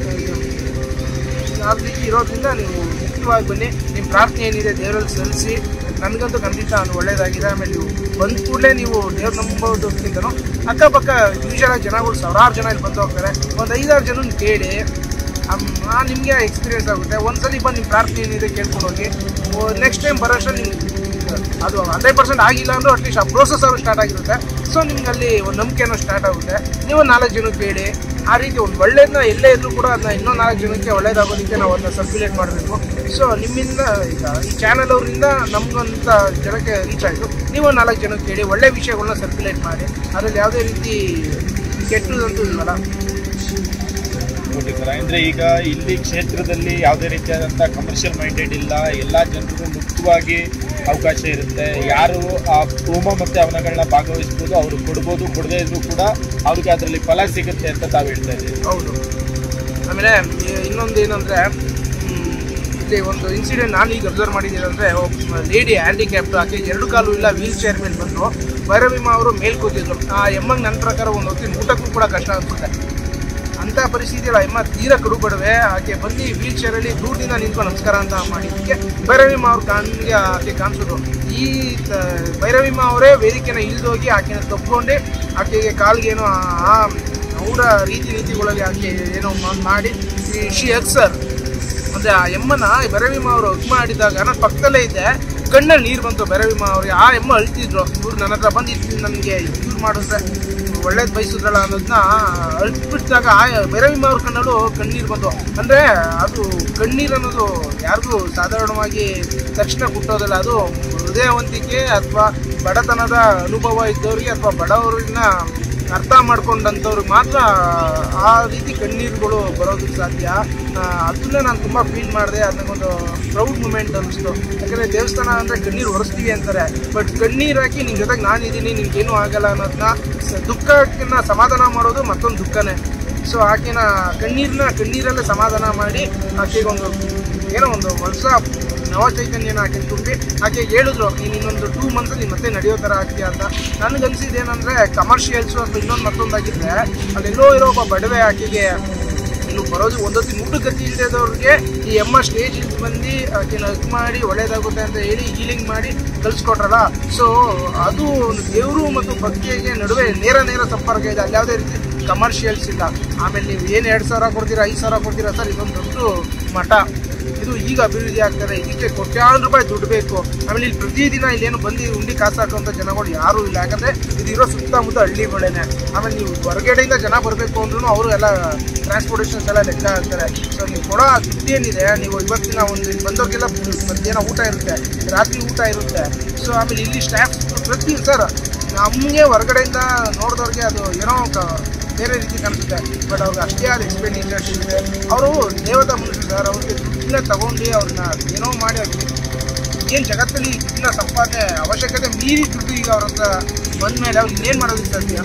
ಆ ರೀತಿ ಇರೋದ್ರಿಂದ ನೀವು ಮುಕ್ತವಾಗಿ ಬನ್ನಿ ನಿಮ್ಮ ಪ್ರಾರ್ಥನೆ ಏನಿದೆ ದೇವರಲ್ಲಿ ಸಲ್ಲಿಸಿ ನನಗಂತೂ ಖಂಡಿತ ಅದು ಒಳ್ಳೇದಾಗಿದೆ ಆಮೇಲೆ ನೀವು ಬಂದ ಕೂಡಲೇ ನೀವು ದೇವ್ರ ನಂಬೋದಕ್ಕಿಂತನೂ ಅಕ್ಕಪಕ್ಕ ಯೂಶಲಾಗಿ ಜನಗಳು ಸಾವಿರಾರು ಜನ ಇಲ್ಲಿ ಬಂದು ಹೋಗ್ತಾರೆ ಒಂದು ಐದಾರು ಜನ ಕೇಳಿ ನಿಮಗೆ ಎಕ್ಸ್ಪೀರಿಯನ್ಸ್ ಆಗುತ್ತೆ ಒಂದ್ಸಲಿ ಬಂದು ನಿಮ್ಮ ಪ್ರಾರ್ಥನೆ ಏನಿದೆ ಕೇಳ್ಕೊಂಡು ಹೋಗಿ ನೆಕ್ಸ್ಟ್ ಟೈಮ್ ಬರೋಷ್ಟರಲ್ಲಿ ನಿಮ್ಗೆ ಅದು ಹಂಡ್ರೆಡ್ ಪರ್ಸೆಂಟ್ ಆಗಿಲ್ಲ ಅಂದ್ರೂ ಅಟ್ಲೀಸ್ಟ್ ಆ ಪ್ರೋಸೆಸ್ ಅವರು ಸ್ಟಾರ್ಟ್ ಆಗಿರುತ್ತೆ ಸೊ ನಿಮ್ಗೆ ಅಲ್ಲಿ ಒಂದು ನಂಬಿಕೆನೂ ಸ್ಟಾರ್ಟ್ ಆಗುತ್ತೆ ನೀವು ನಾಲ್ಕು ಜನಕ್ಕೆ ಹೇಳಿ ಆ ರೀತಿ ಒಂದು ಒಳ್ಳೇದನ್ನ ಎಲ್ಲೇ ಇದ್ರೂ ಕೂಡ ಅದನ್ನ ಇನ್ನೂ ನಾಲ್ಕು ಜನಕ್ಕೆ ಒಳ್ಳೇದಾಗೋದಕ್ಕೆ ನಾವು ಅದನ್ನ ಸರ್ಕ್ಯುಲೇಟ್ ಮಾಡಬೇಕು ಸೊ ನಿಮ್ಮಿಂದ ಈಗ ಈ ಚಾನಲ್ ಅವರಿಂದ ನಮ್ಗಂತ ಜನಕ್ಕೆ ರೀಚ್ ಆಯಿತು ನೀವು ನಾಲ್ಕು ಜನಕ್ಕೆ ಹೇಳಿ ಒಳ್ಳೆ ವಿಷಯಗಳನ್ನ ಸರ್ಕ್ಯುಲೇಟ್ ಮಾಡಿ ಅದರಲ್ಲಿ ಯಾವುದೇ ರೀತಿ ಕೆಟ್ಟದಂತೂ ಇಲ್ವಲ್ಲ ಓಕೆ ಸರ್ ಅಂದರೆ ಈಗ ಇಲ್ಲಿ ಕ್ಷೇತ್ರದಲ್ಲಿ ಯಾವುದೇ ರೀತಿಯಾದಂಥ ಕಮರ್ಷಿಯಲ್ ಮೈಂಡೆಡ್ ಇಲ್ಲ ಎಲ್ಲ ಜನರಿಗೂ ಮುಕ್ತವಾಗಿ ಅವಕಾಶ ಇರುತ್ತೆ ಯಾರು ಆ ಹೋಮ ಮತ್ತು ಹವನಗಳನ್ನ ಭಾಗವಹಿಸ್ಬೋದು ಅವರು ಕೊಡ್ಬೋದು ಕೊಡದೇ ಇದ್ರೂ ಕೂಡ ಅವ್ರಿಗೆ ಅದರಲ್ಲಿ ಫಲ ಸಿಗುತ್ತೆ ಅಂತ ತಾವು ಹೇಳ್ತಾ ಇದ್ದೀವಿ ಹೌದು ಆಮೇಲೆ ಈ- ಇನ್ನೊಂದು ಏನಂದರೆ ಇಲ್ಲಿ ಒಂದು ಇನ್ಸಿಡೆಂಟ್ ನಾನು ಈಗ ಅಬ್ಸರ್ವ್ ಮಾಡಿದ್ದೀನಿ ಅಂದರೆ ಲೇಡಿ ಹ್ಯಾಂಡಿಕ್ಯಾಪ್ಟ್ ಆಕೆ ಎರಡು ಕಾಲು ಇಲ್ಲ ವೀಲ್ ಚೇರ್ ಮೇಲೆ ಬಂದರು ಭೈರವಿಮಾ ಅವರು ಮೇಲ್ ಕೂತಿದ್ರು ಆ ಎಮ್ಮಂಗೆ ನನ್ನ ಪ್ರಕಾರ ಒಂದು ಹೊತ್ತಿನ ಊಟಕ್ಕೂ ಕೂಡ ಕಷ್ಟ ಅನ್ಸುತ್ತೆ ಅಂಥ ಪರಿಸ್ಥಿತಿಯಲ್ಲಿ ಆ ಎಮ್ಮ ತೀರ ಕಡುಬಡವೆ ಆಕೆ ಬಂದು ವೀಲ್ ಚೇರಲ್ಲಿ ದೂರದಿಂದ ನಿಂತ್ಕೊಂಡು ನಮಸ್ಕಾರ ಅಂತ ಮಾಡಿದ್ದಕ್ಕೆ ಭೈರವಿಮ್ಮ ಅವ್ರ ಕಣ್ಣಿಗೆ ಆಕೆ ಕಾಣಿಸೋದು ಈ ತ- ಭೈರವಿಮ್ಮ ಅವರೇ ವೇದಿಕೆನ ಇಳಿದೋಗಿ ಆಕೆನ ತಪ್ಪಿಕೊಂಡೆ ಆಕೆಗೆ ಕಾಲ್ಗೇನೋ ಆ ಅವರ ರೀತಿ ನೀತಿಗಳಲ್ಲಿ ಆಕೆ ಏನೋ ಮಾ- ಮಾಡಿ ಶಿ ಸರ್ ಅಂದ್ರೆ ಆ ಎಮ್ಮನ ಬೆರವಿಮ ಅವರು ಹಗ್ ಮಾಡಿದಾಗ ನಾನು ಪಕ್ಕದಲ್ಲೇ ಇದ್ದೆ ಕಣ್ಣಲ್ಲಿ ನೀರು ಬಂತು ಬೆರವಿಮ ಅವ್ರಿಗೆ ಆ ಎಮ್ಮ ಅಳ್ತಿದ್ರು ಇವ್ರು ನನ್ನ ಹತ್ರ ಬಂದು ನನಗೆ ಯೂಸ್ ಮಾಡಿದ್ರೆ ಒಳ್ಳೇದು ಬಯಸಿದ್ರಲ್ಲ ಅನ್ನೋದನ್ನ ಅಳ್ಬಿಟ್ಟಾಗ ಆ ಬೆರವಿಮ ಅವ್ರ ಕಣ್ಣಲ್ಲೂ ಕಣ್ಣೀರು ಬಂತು ಅಂದರೆ ಅದು ಕಣ್ಣೀರು ಅನ್ನೋದು ಯಾರಿಗೂ ಸಾಧಾರಣವಾಗಿ ತಕ್ಷಣ ಹುಟ್ಟೋದಲ್ಲ ಅದು ಹೃದಯವಂತಿಕೆ ಅಥವಾ ಬಡತನದ ಅನುಭವ ಇದ್ದವ್ರಿಗೆ ಅಥವಾ ಬಡವರನ್ನ ಅರ್ಥ ಮಾಡ್ಕೊಂಡಂಥವ್ರಿಗೆ ಮಾತ್ರ ಆ ರೀತಿ ಕಣ್ಣೀರುಗಳು ಬರೋದಕ್ಕೆ ಸಾಧ್ಯ ಆ, ಅದನ್ನ ನಾನು ತುಂಬ ಫೀಲ್ ಮಾಡಿದೆ ಅದು ನನಗೊಂದು ಪ್ರೌಡ್ ಮೂಮೆಂಟ್ ಅನ್ನಿಸ್ತು ಯಾಕಂದರೆ ದೇವಸ್ಥಾನ ಅಂದರೆ ಕಣ್ಣೀರು ಒರೆಸ್ತೀವಿ ಅಂತಾರೆ ಬಟ್ ಕಣ್ಣೀರು ಹಾಕಿ ನಿನ್ನ ಜೊತೆಗೆ ನಾನಿದ್ದೀನಿ ನಿನ್ಗೇನೂ ಆಗಲ್ಲ ಅನ್ನೋದನ್ನ ಸ- ದುಃಖಕ್ಕಿನ್ನ ಸಮಾಧಾನ ಮಾಡೋದು ಮತ್ತೊಂದು ದುಃಖನೇ ಸೊ ಆಕೆನ ಕಣ್ಣೀರನ್ನ ಕಣ್ಣೀರಲ್ಲೇ ಸಮಾಧಾನ ಮಾಡಿ ಆಕೆಗೆ ಒಂದು ಏನೋ ಒಂದು ಹೊಸ ನವ ಚೈತನ್ಯನ ಆಕೆ ತುಂಬಿ ಆಕೆ ಹೇಳಿದ್ರು ನೀನು ಇನ್ನೊಂದು ಟೂ ಮಂತ್ಸಲ್ಲಿ ಮತ್ತೆ ನಡೆಯೋ ಥರ ಆಗ್ತೀಯ ಅಂತ ನನಗನ್ಸಿದ್ದು ಏನಂದರೆ ಕಮರ್ಷಿಯಲ್ಸು ಅಥವಾ ಇನ್ನೊಂದು ಮತ್ತೊಂದಾಗಿದ್ದರೆ ಅಲ್ಲೆಲ್ಲೋ ಇರೋ ಒಬ್ಬ ಬಡವೆ ಆಕೆಗೆ ಇನ್ನು ಬರೋದು ಒಂದೊತ್ತು ಊಟ ಗತಿ ಇಲ್ಲದವ್ರಿಗೆ ಈ ಎಮ್ಮ ಸ್ಟೇಜ್ ಬಂದು ಆಕೆನ ಹಗ್ ಮಾಡಿ ಒಳ್ಳೇದಾಗುತ್ತೆ ಅಂತ ಹೇಳಿ ಹೀಲಿಂಗ್ ಮಾಡಿ ಕಲಿಸ್ಕೊಟ್ರಲ್ಲ ಸೊ ಅದು ಒಂದು ದೇವರು ಮತ್ತು ಭಕ್ತಿಗೆ ನಡುವೆ ನೇರ ನೇರ ಸಂಪರ್ಕ ಇದೆ ಅಲ್ಲಿ ಯಾವುದೇ ರೀತಿ ಕಮರ್ಷಿಯಲ್ಸ್ ಇಲ್ಲ ಆಮೇಲೆ ನೀವು ಏನು ಎರಡು ಸಾವಿರ ಕೊಡ್ತೀರಾ ಐದು ಸಾವಿರ ಕೊಡ್ತೀರಾ ಸರ್ ಇದೊಂದು ದೊಡ್ಡ ಮಠ ಇದು ಈಗ ಅಭಿವೃದ್ಧಿ ಆಗ್ತದೆ ಇದಕ್ಕೆ ಕೋಟ್ಯಾಂತರ ರೂಪಾಯಿ ದುಡ್ಡು ಬೇಕು ಆಮೇಲೆ ಇಲ್ಲಿ ಪ್ರತಿದಿನ ಇಲ್ಲೇನು ಬಂದು ಉಂಡಿ ಕಾಸು ಹಾಕುವಂಥ ಜನಗಳು ಯಾರೂ ಇಲ್ಲ ಯಾಕಂದರೆ ಇದು ಇರೋ ಸುತ್ತಮುತ್ತ ಹಳ್ಳಿಗಳೇನೆ ಆಮೇಲೆ ನೀವು ಹೊರಗಡೆಯಿಂದ ಜನ ಬರಬೇಕು ಅಂದ್ರೂ ಅವರು ಎಲ್ಲ ಟ್ರಾನ್ಸ್ಪೋರ್ಟೇಷನ್ಸ್ ಎಲ್ಲ ಲೆಕ್ಕ ಹಾಕ್ತಾರೆ ಸೊ ನೀವು ಕೊಡೋ ಆ ದುಡ್ಡು ಏನಿದೆ ನೀವು ಇವತ್ತಿನ ಒಂದು ಇಲ್ಲಿ ಬಂದವ್ರಿಗೆಲ್ಲ ಮಧ್ಯಾಹ್ನ ಊಟ ಇರುತ್ತೆ ರಾತ್ರಿ ಊಟ ಇರುತ್ತೆ ಸೊ ಆಮೇಲೆ ಇಲ್ಲಿ ಸ್ಟಾಫ್ ಪ್ರತಿ ಸರ್ ನಮಗೆ ಹೊರಗಡೆಯಿಂದ ನೋಡಿದವ್ರಿಗೆ ಅದು ಏನೋ ಕ- ಬೇರೆ ರೀತಿ ಕಾಣಿಸುತ್ತೆ ಬಟ್ ಅವ್ರಿಗೆ ಅಷ್ಟೇ ಆದ ಎಕ್ಸ್ಪೆಂಡಿಚರ್ಸ್ ಇದೆ ಅವರು ದೇವತಾ ಮನುಷ್ಯರು ಸರ್ ಅವ್ರಿಗೆ ದುಡ್ಡನ್ನ ತಗೊಂಡು ಅವ್ರನ್ನ ಏನೋ ಮಾಡಿ ಅವ್ರಿಗೆ ಏನು ಜಗತ್ತಲ್ಲಿ ದುಡ್ಡಿನ ಸಂಪಾದನೆ ಅವಶ್ಯಕತೆ ಮೀರಿ ದುಡ್ಡು ಈಗ ಅವ್ರ ಹತ್ರ ಬಂದ್ಮೇಲೆ ಅವ್ರು ಇನ್ನೇನು ಮಾಡೋದಕ್ಕೆ ಸಾಧ್ಯ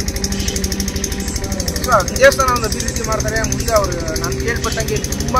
ಸೊ ಆ ದೇವಸ್ಥಾನ ಒಂದು ಅಭಿವೃದ್ಧಿ ಮಾಡ್ತಾರೆ ಮುಂದೆ ಅವರು ನಾನು ಕೇಳ್ಪಟ್ಟಂಗೆ ತುಂಬ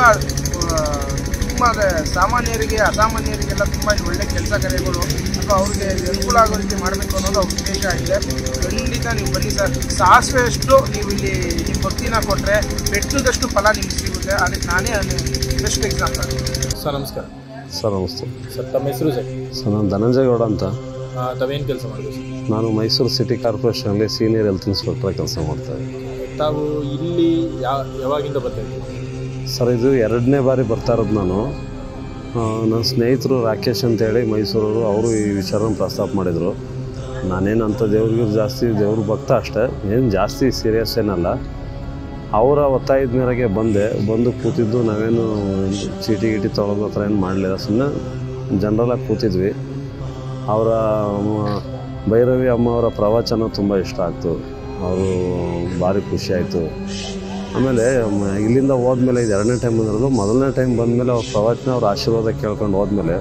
ತುಂಬ ಸಾಮಾನ್ಯರಿಗೆ ಅಸಾಮಾನ್ಯರಿಗೆಲ್ಲ ತುಂಬ ಇಲ್ಲಿ ಒಳ್ಳೆ ಕೆಲಸ ಕಾರ್ಯಗಳು ಅಥವಾ ಅವ್ರಿಗೆ ಅನುಕೂಲ ಆಗೋ ರೀತಿ ಮಾಡಬೇಕು ಅನ್ನೋದು ಅವ್ರ ಉದ್ದೇಶ ಆಗಿದೆ ಖಂಡಿತ ನೀವು ಬನ್ನಿ ಸರ್ ಸಾಸಿವೆಯಷ್ಟು ನೀವು ಇಲ್ಲಿ ನಿಮ್ಮ ಭಕ್ತಿನ ಕೊಟ್ಟರೆ ಬೆಟ್ಟದಷ್ಟು ಫಲ ನಿಮ್ಗೆ ಸಿಗುತ್ತೆ ಅದಕ್ಕೆ ನಾನೇ ಬೆಸ್ಟ್ ಎಕ್ಸಾಂಪಲ್ ಸರ್ ನಮಸ್ಕಾರ ಸರ್ ನಮಸ್ತೆ ಸರ್ ತಮ್ಮ ಹೆಸರು ಸರ್ ಸರ್ ನಾನು ಧನಂಜಯ ಗೌಡ ಅಂತ ತಾವೇನು ಕೆಲಸ ಮಾಡಿದ್ರು ಸರ್ ನಾನು ಮೈಸೂರು ಸಿಟಿ ಕಾರ್ಪೊರೇಷನಲ್ಲಿ ಸೀನಿಯರ್ ಹೆಲ್ತ್ ಇನ್ಸ್ಪೆಕ್ಟರ್ ಕೆಲಸ ಮಾಡ್ತಾ ಇದ್ದೀನಿ ತಾವು ಇಲ್ಲಿ ಯಾ ಯಾವಾಗಿಂದ ಬರ್ತಾ ಇದ್ದೀರಿ ಸರ್ ಇದು ಎರಡನೇ ಬಾರಿ ಬರ್ತಾ ಇರೋದು ನಾನು ಆ, ನನ್ನ ಸ್ನೇಹಿತರು ರಾಕೇಶ್ ಅಂತೇಳಿ ಮೈಸೂರವರು ಅವರು ಈ ವಿಚಾರನ ಪ್ರಸ್ತಾಪ ಮಾಡಿದರು ನಾನೇನು ಅಂಥ ದೇವ್ರಿಗೆ ಜಾಸ್ತಿ ದೇವ್ರ ಭಕ್ತ ಅಷ್ಟೇ ಏನು ಜಾಸ್ತಿ ಸೀರಿಯಸ್ ಏನಲ್ಲ ಅವರ ಒತ್ತಾಯದ ಮೇರೆಗೆ ಬಂದೆ ಬಂದು ಕೂತಿದ್ದು ನಾವೇನು ಚೀಟಿ ಗೀಟಿ ತೊಗೊಳೋದು ಹತ್ರ ಏನು ಮಾಡಲಿಲ್ಲ ಸುಮ್ಮನೆ ಜನರಲಾಗಿ ಕೂತಿದ್ವಿ ಅವರ ಮ- ಭೈರವಿ ಅಮ್ಮ ಅವರ ಪ್ರವಚನ ತುಂಬ ಇಷ್ಟ ಆಗ್ತು ಅವರು ಭಾರಿ ಖುಷಿ ಆಯಿತು ಆಮೇಲೆ ಮ- ಇಲ್ಲಿಂದ ಹೋದ್ಮೇಲೆ ಇದು ಎರಡನೇ ಟೈಮ್ ಬಂದಿರೋದು ಮೊದಲನೇ ಟೈಮ್ ಬಂದಮೇಲೆ ಅವ್ರ ಪ್ರವಚನ ಅವ್ರ ಆಶೀರ್ವಾದ ಕೇಳ್ಕೊಂಡು ಹೋದ್ಮೇಲೆ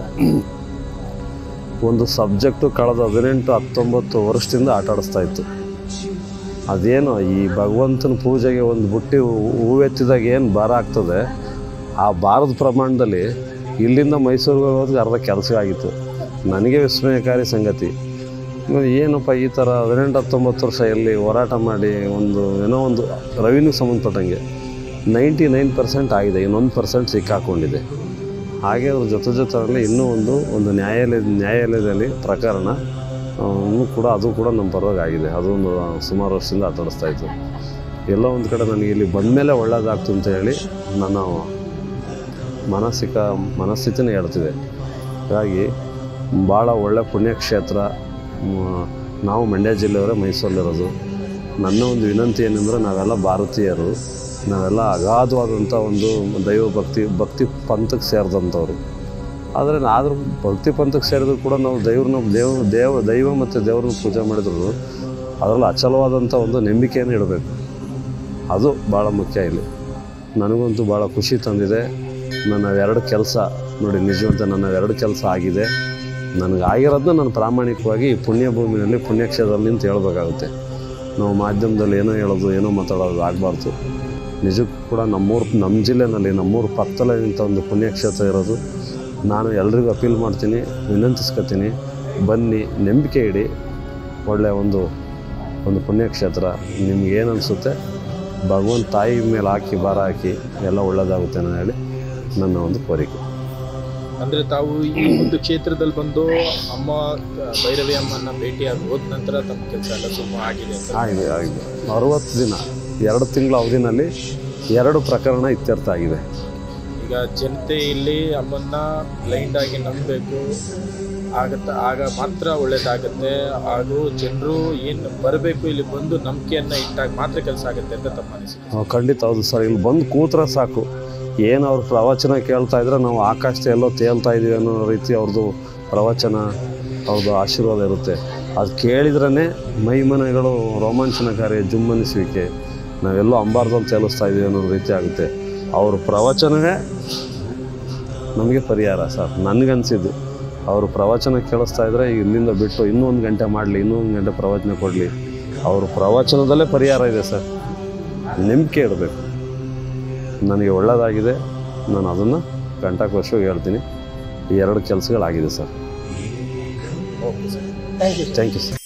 ಒಂದು ಸಬ್ಜೆಕ್ಟು ಕಳೆದ ಹದಿನೆಂಟು ಹತ್ತೊಂಬತ್ತು ವರ್ಷದಿಂದ ಆಟ ಆಡಿಸ್ತಾ ಇತ್ತು ಅದೇನು ಈ ಭಗವಂತನ ಪೂಜೆಗೆ ಒಂದು ಬುಟ್ಟಿ ಹೂ- ಹೂವೆತ್ತಿದಾಗ ಏನು ಭಾರ ಆಗ್ತದೆ ಆ ಭಾರದ ಪ್ರಮಾಣದಲ್ಲಿ ಇಲ್ಲಿಂದ ಮೈಸೂರಿಗೆ ಹೋಗೋದಕ್ಕೆ ಅರ್ಧ ಕೆಲಸ ಆಗಿತ್ತು ನನಗೆ ವಿಸ್ಮಯಕಾರಿ ಸಂಗತಿ ಇವಾಗ ಏನಪ್ಪ ಈ ಥರ ಹದಿನೆಂಟು ಹತ್ತೊಂಬತ್ತು ವರ್ಷ ಎಲ್ಲಿ ಹೋರಾಟ ಮಾಡಿ ಒಂದು ಏನೋ ಒಂದು ರೆವಿನ್ಯೂ ಸಂಬಂಧಪಟ್ಟಂಗೆ ನೈಂಟಿ ನೈನ್ ಪರ್ಸೆಂಟ್ ಆಗಿದೆ ಇನ್ನೊಂದು ಪರ್ಸೆಂಟ್ ಸಿಕ್ಕಾಕೊಂಡಿದೆ ಹಾಗೆ ಅದ್ರ ಜೊತೆ ಜೊತೆಯಲ್ಲಿ ಇನ್ನೂ ಒಂದು ಒಂದು ನ್ಯಾಯಾಲಯ ನ್ಯಾಯಾಲಯದಲ್ಲಿ ಪ್ರಕರಣ ಆ, ಇನ್ನೂ ಕೂಡ ಅದು ಕೂಡ ನಮ್ಮ ಪರವಾಗಿ ಆಗಿದೆ ಅದೊಂದು ಸುಮಾರು ವರ್ಷದಿಂದ ಆಟಾಡಿಸ್ತಾ ಇತ್ತು ಎಲ್ಲೋ ಒಂದು ಕಡೆ ನನಗೆ ಇಲ್ಲಿ ಬಂದಮೇಲೆ ಒಳ್ಳೇದಾಗ್ತು ಅಂತ ಹೇಳಿ ನನ್ನ ಮಾನಸಿಕ ಮನಸ್ಥಿತಿನೇ ಹೇಳ್ತಿದೆ ಹಾಗಾಗಿ ಭಾಳ ಒಳ್ಳೆ ಪುಣ್ಯಕ್ಷೇತ್ರ ಮ್, ನಾವು ಮಂಡ್ಯ ಜಿಲ್ಲೆಯವರೇ ಮೈಸೂರಲ್ಲಿರೋದು ನನ್ನ ಒಂದು ವಿನಂತಿ ಏನೆಂದರೆ ನಾವೆಲ್ಲ ಭಾರತೀಯರು ನಾವೆಲ್ಲ ಅಗಾಧವಾದಂಥ ಒಂದು ದೈವ ಭಕ್ತಿ ಭಕ್ತಿ ಪಂಥಕ್ಕೆ ಸೇರಿದಂಥವ್ರು ಆದರೆ ಆದರೂ ಭಕ್ತಿ ಪಂಥಕ್ಕೆ ಸೇರಿದ್ರು ಕೂಡ ನಾವು ದೇವ್ರನ್ನ ದೇವ ದೇವ ದೈವ ಮತ್ತು ದೇವ್ರನ್ನ ಪೂಜೆ ಮಾಡಿದ್ರು ಅದರಲ್ಲಿ ಅಚಲವಾದಂಥ ಒಂದು ನಂಬಿಕೆಯನ್ನು ಇಡಬೇಕು ಅದು ಭಾಳ ಮುಖ್ಯ ಇಲ್ಲಿ ನನಗಂತೂ ಭಾಳ ಖುಷಿ ತಂದಿದೆ ನನ್ನ ಎರಡು ಕೆಲಸ ನೋಡಿ ನಿಜವಂತ ನನ್ನ ಎರಡು ಕೆಲಸ ಆಗಿದೆ ನನಗೆ ಆಗಿರೋದನ್ನ ನಾನು ಪ್ರಾಮಾಣಿಕವಾಗಿ ಈ ಪುಣ್ಯ ಭೂಮಿನಲ್ಲಿ ಪುಣ್ಯಕ್ಷೇತ್ರದಲ್ಲಿ ನಿಂತು ಹೇಳ್ಬೇಕಾಗುತ್ತೆ ನಾವು ಮಾಧ್ಯಮದಲ್ಲಿ ಏನೋ ಹೇಳೋದು ಏನೋ ಮಾತಾಡೋದು ಆಗಬಾರ್ದು ನಿಜಕ್ಕೂ ಕೂಡ ನಮ್ಮೂರು ನಮ್ಮ ಜಿಲ್ಲೆನಲ್ಲಿ ನಮ್ಮೂರು ಪಕ್ಕದಲ್ಲೇ ಇಂಥ ಒಂದು ಪುಣ್ಯಕ್ಷೇತ್ರ ಇರೋದು ನಾನು ಎಲ್ರಿಗೂ ಅಪೀಲ್ ಮಾಡ್ತೀನಿ ವಿನಂತಿಸ್ಕೊತೀನಿ ಬನ್ನಿ ನಂಬಿಕೆ ಇಡಿ ಒಳ್ಳೆಯ ಒಂದು ಒಂದು ಪುಣ್ಯಕ್ಷೇತ್ರ ನಿಮ್ಗೆ ಏನು ಅನಿಸುತ್ತೆ ಭಗವಂತ ತಾಯಿ ಮೇಲೆ ಹಾಕಿ ಭಾರ ಹಾಕಿ ಎಲ್ಲ ಒಳ್ಳೆಯದಾಗುತ್ತೆ ಅಂತ ಹೇಳಿ ನನ್ನ ಒಂದು ಕೋರಿಕೆ ಅಂದ್ರೆ ತಾವು ಈ ಒಂದು ಕ್ಷೇತ್ರದಲ್ಲಿ ಬಂದು ಅಮ್ಮ ಆ, ಭೈರವಿ ಅಮ್ಮನ ಭೇಟಿಯಾಗಿ ಹೋದ ನಂತರ ತಮ್ಮ ಕೆಲಸ ಎಲ್ಲ ಸುಮ್ಮ ಆಗಿದೆ ಅಂತ ಆಗಿದೆ ಆಗಿದೆ ಅರುವತ್ತು ದಿನ ಎರಡು ತಿಂಗಳ ಅವಧಿನಲ್ಲಿ ಎರಡು ಪ್ರಕರಣ ಇತ್ಯರ್ಥ ಆಗಿದೆ ಈಗ ಜನತೆ ಇಲ್ಲಿ ಅಮ್ಮನ್ನ ಬ್ಲೈಂಡ್ ಆಗಿ ನಂಬಬೇಕು ಆಗತ್ತ ಆಗ ಮಾತ್ರ ಒಳ್ಳೇದಾಗತ್ತೆ ಹಾಗೂ ಜನರು ಏನು ಬರಬೇಕು ಇಲ್ಲಿ ಬಂದು ನಂಬಿಕೆಯನ್ನ ಇಟ್ಟಾಗ ಮಾತ್ರ ಕೆಲಸ ಆಗುತ್ತೆ ಅಂತ ತಮ್ಮ ಅನಿಸಿಕೆ ನಾವು ಖಂಡಿತ ಹೌದು ಸರ್ ಇಲ್ಲಿ ಬಂದು ಕೂತ್ರೆ ಸಾಕು ಏನು ಅವ್ರ ಪ್ರವಚನ ಕೇಳ್ತಾ ಇದ್ರೆ ನಾವು ಆಕಾಶದ ಎಲ್ಲೋ ತೇಲ್ತಾ ಇದೀವಿ ಅನ್ನೋ ರೀತಿ ಅವ್ರದ್ದು ಪ್ರವಚನ ಅವ್ರದ್ದು ಆಶೀರ್ವಾದ ಇರುತ್ತೆ ಅದು ಕೇಳಿದ್ರೇ ಮೈಮನೆಗಳು ರೋಮಾಂಚನಕಾರಿ ಜುಮ್ಮನಿಸುವಿಕೆ ನಾವೆಲ್ಲೋ ಅಂಬಾರ್ದಲ್ಲಿ ತೇಲಿಸ್ತಾ ಇದೀವಿ ಅನ್ನೋ ರೀತಿ ಆಗುತ್ತೆ ಅವ್ರ ಪ್ರವಚನವೇ ನಮಗೆ ಪರಿಹಾರ ಸರ್ ನನಗನ್ಸಿದ್ದು ಅವರು ಪ್ರವಚನ ಕೇಳಿಸ್ತಾ ಇದ್ರೆ ಇಲ್ಲಿಂದ ಬಿಟ್ಟು ಇನ್ನೂ ಒಂದು ಗಂಟೆ ಮಾಡಲಿ ಇನ್ನೂ ಒಂದು ಗಂಟೆ ಪ್ರವಚನ ಕೊಡಲಿ ಅವ್ರ ಪ್ರವಚನದಲ್ಲೇ ಪರಿಹಾರ ಇದೆ ಸರ್ ನಂಬಿಕೆ ಇಡಬೇಕು ನನಗೆ ಒಳ್ಳೆಯದಾಗಿದೆ ನಾನು ಅದನ್ನು ಕಂಠಕೋಶವಾಗಿ ಹೇಳ್ತೀನಿ ಈ ಎರಡು ಕೆಲಸಗಳಾಗಿದೆ sir okay sir thank you thank you sir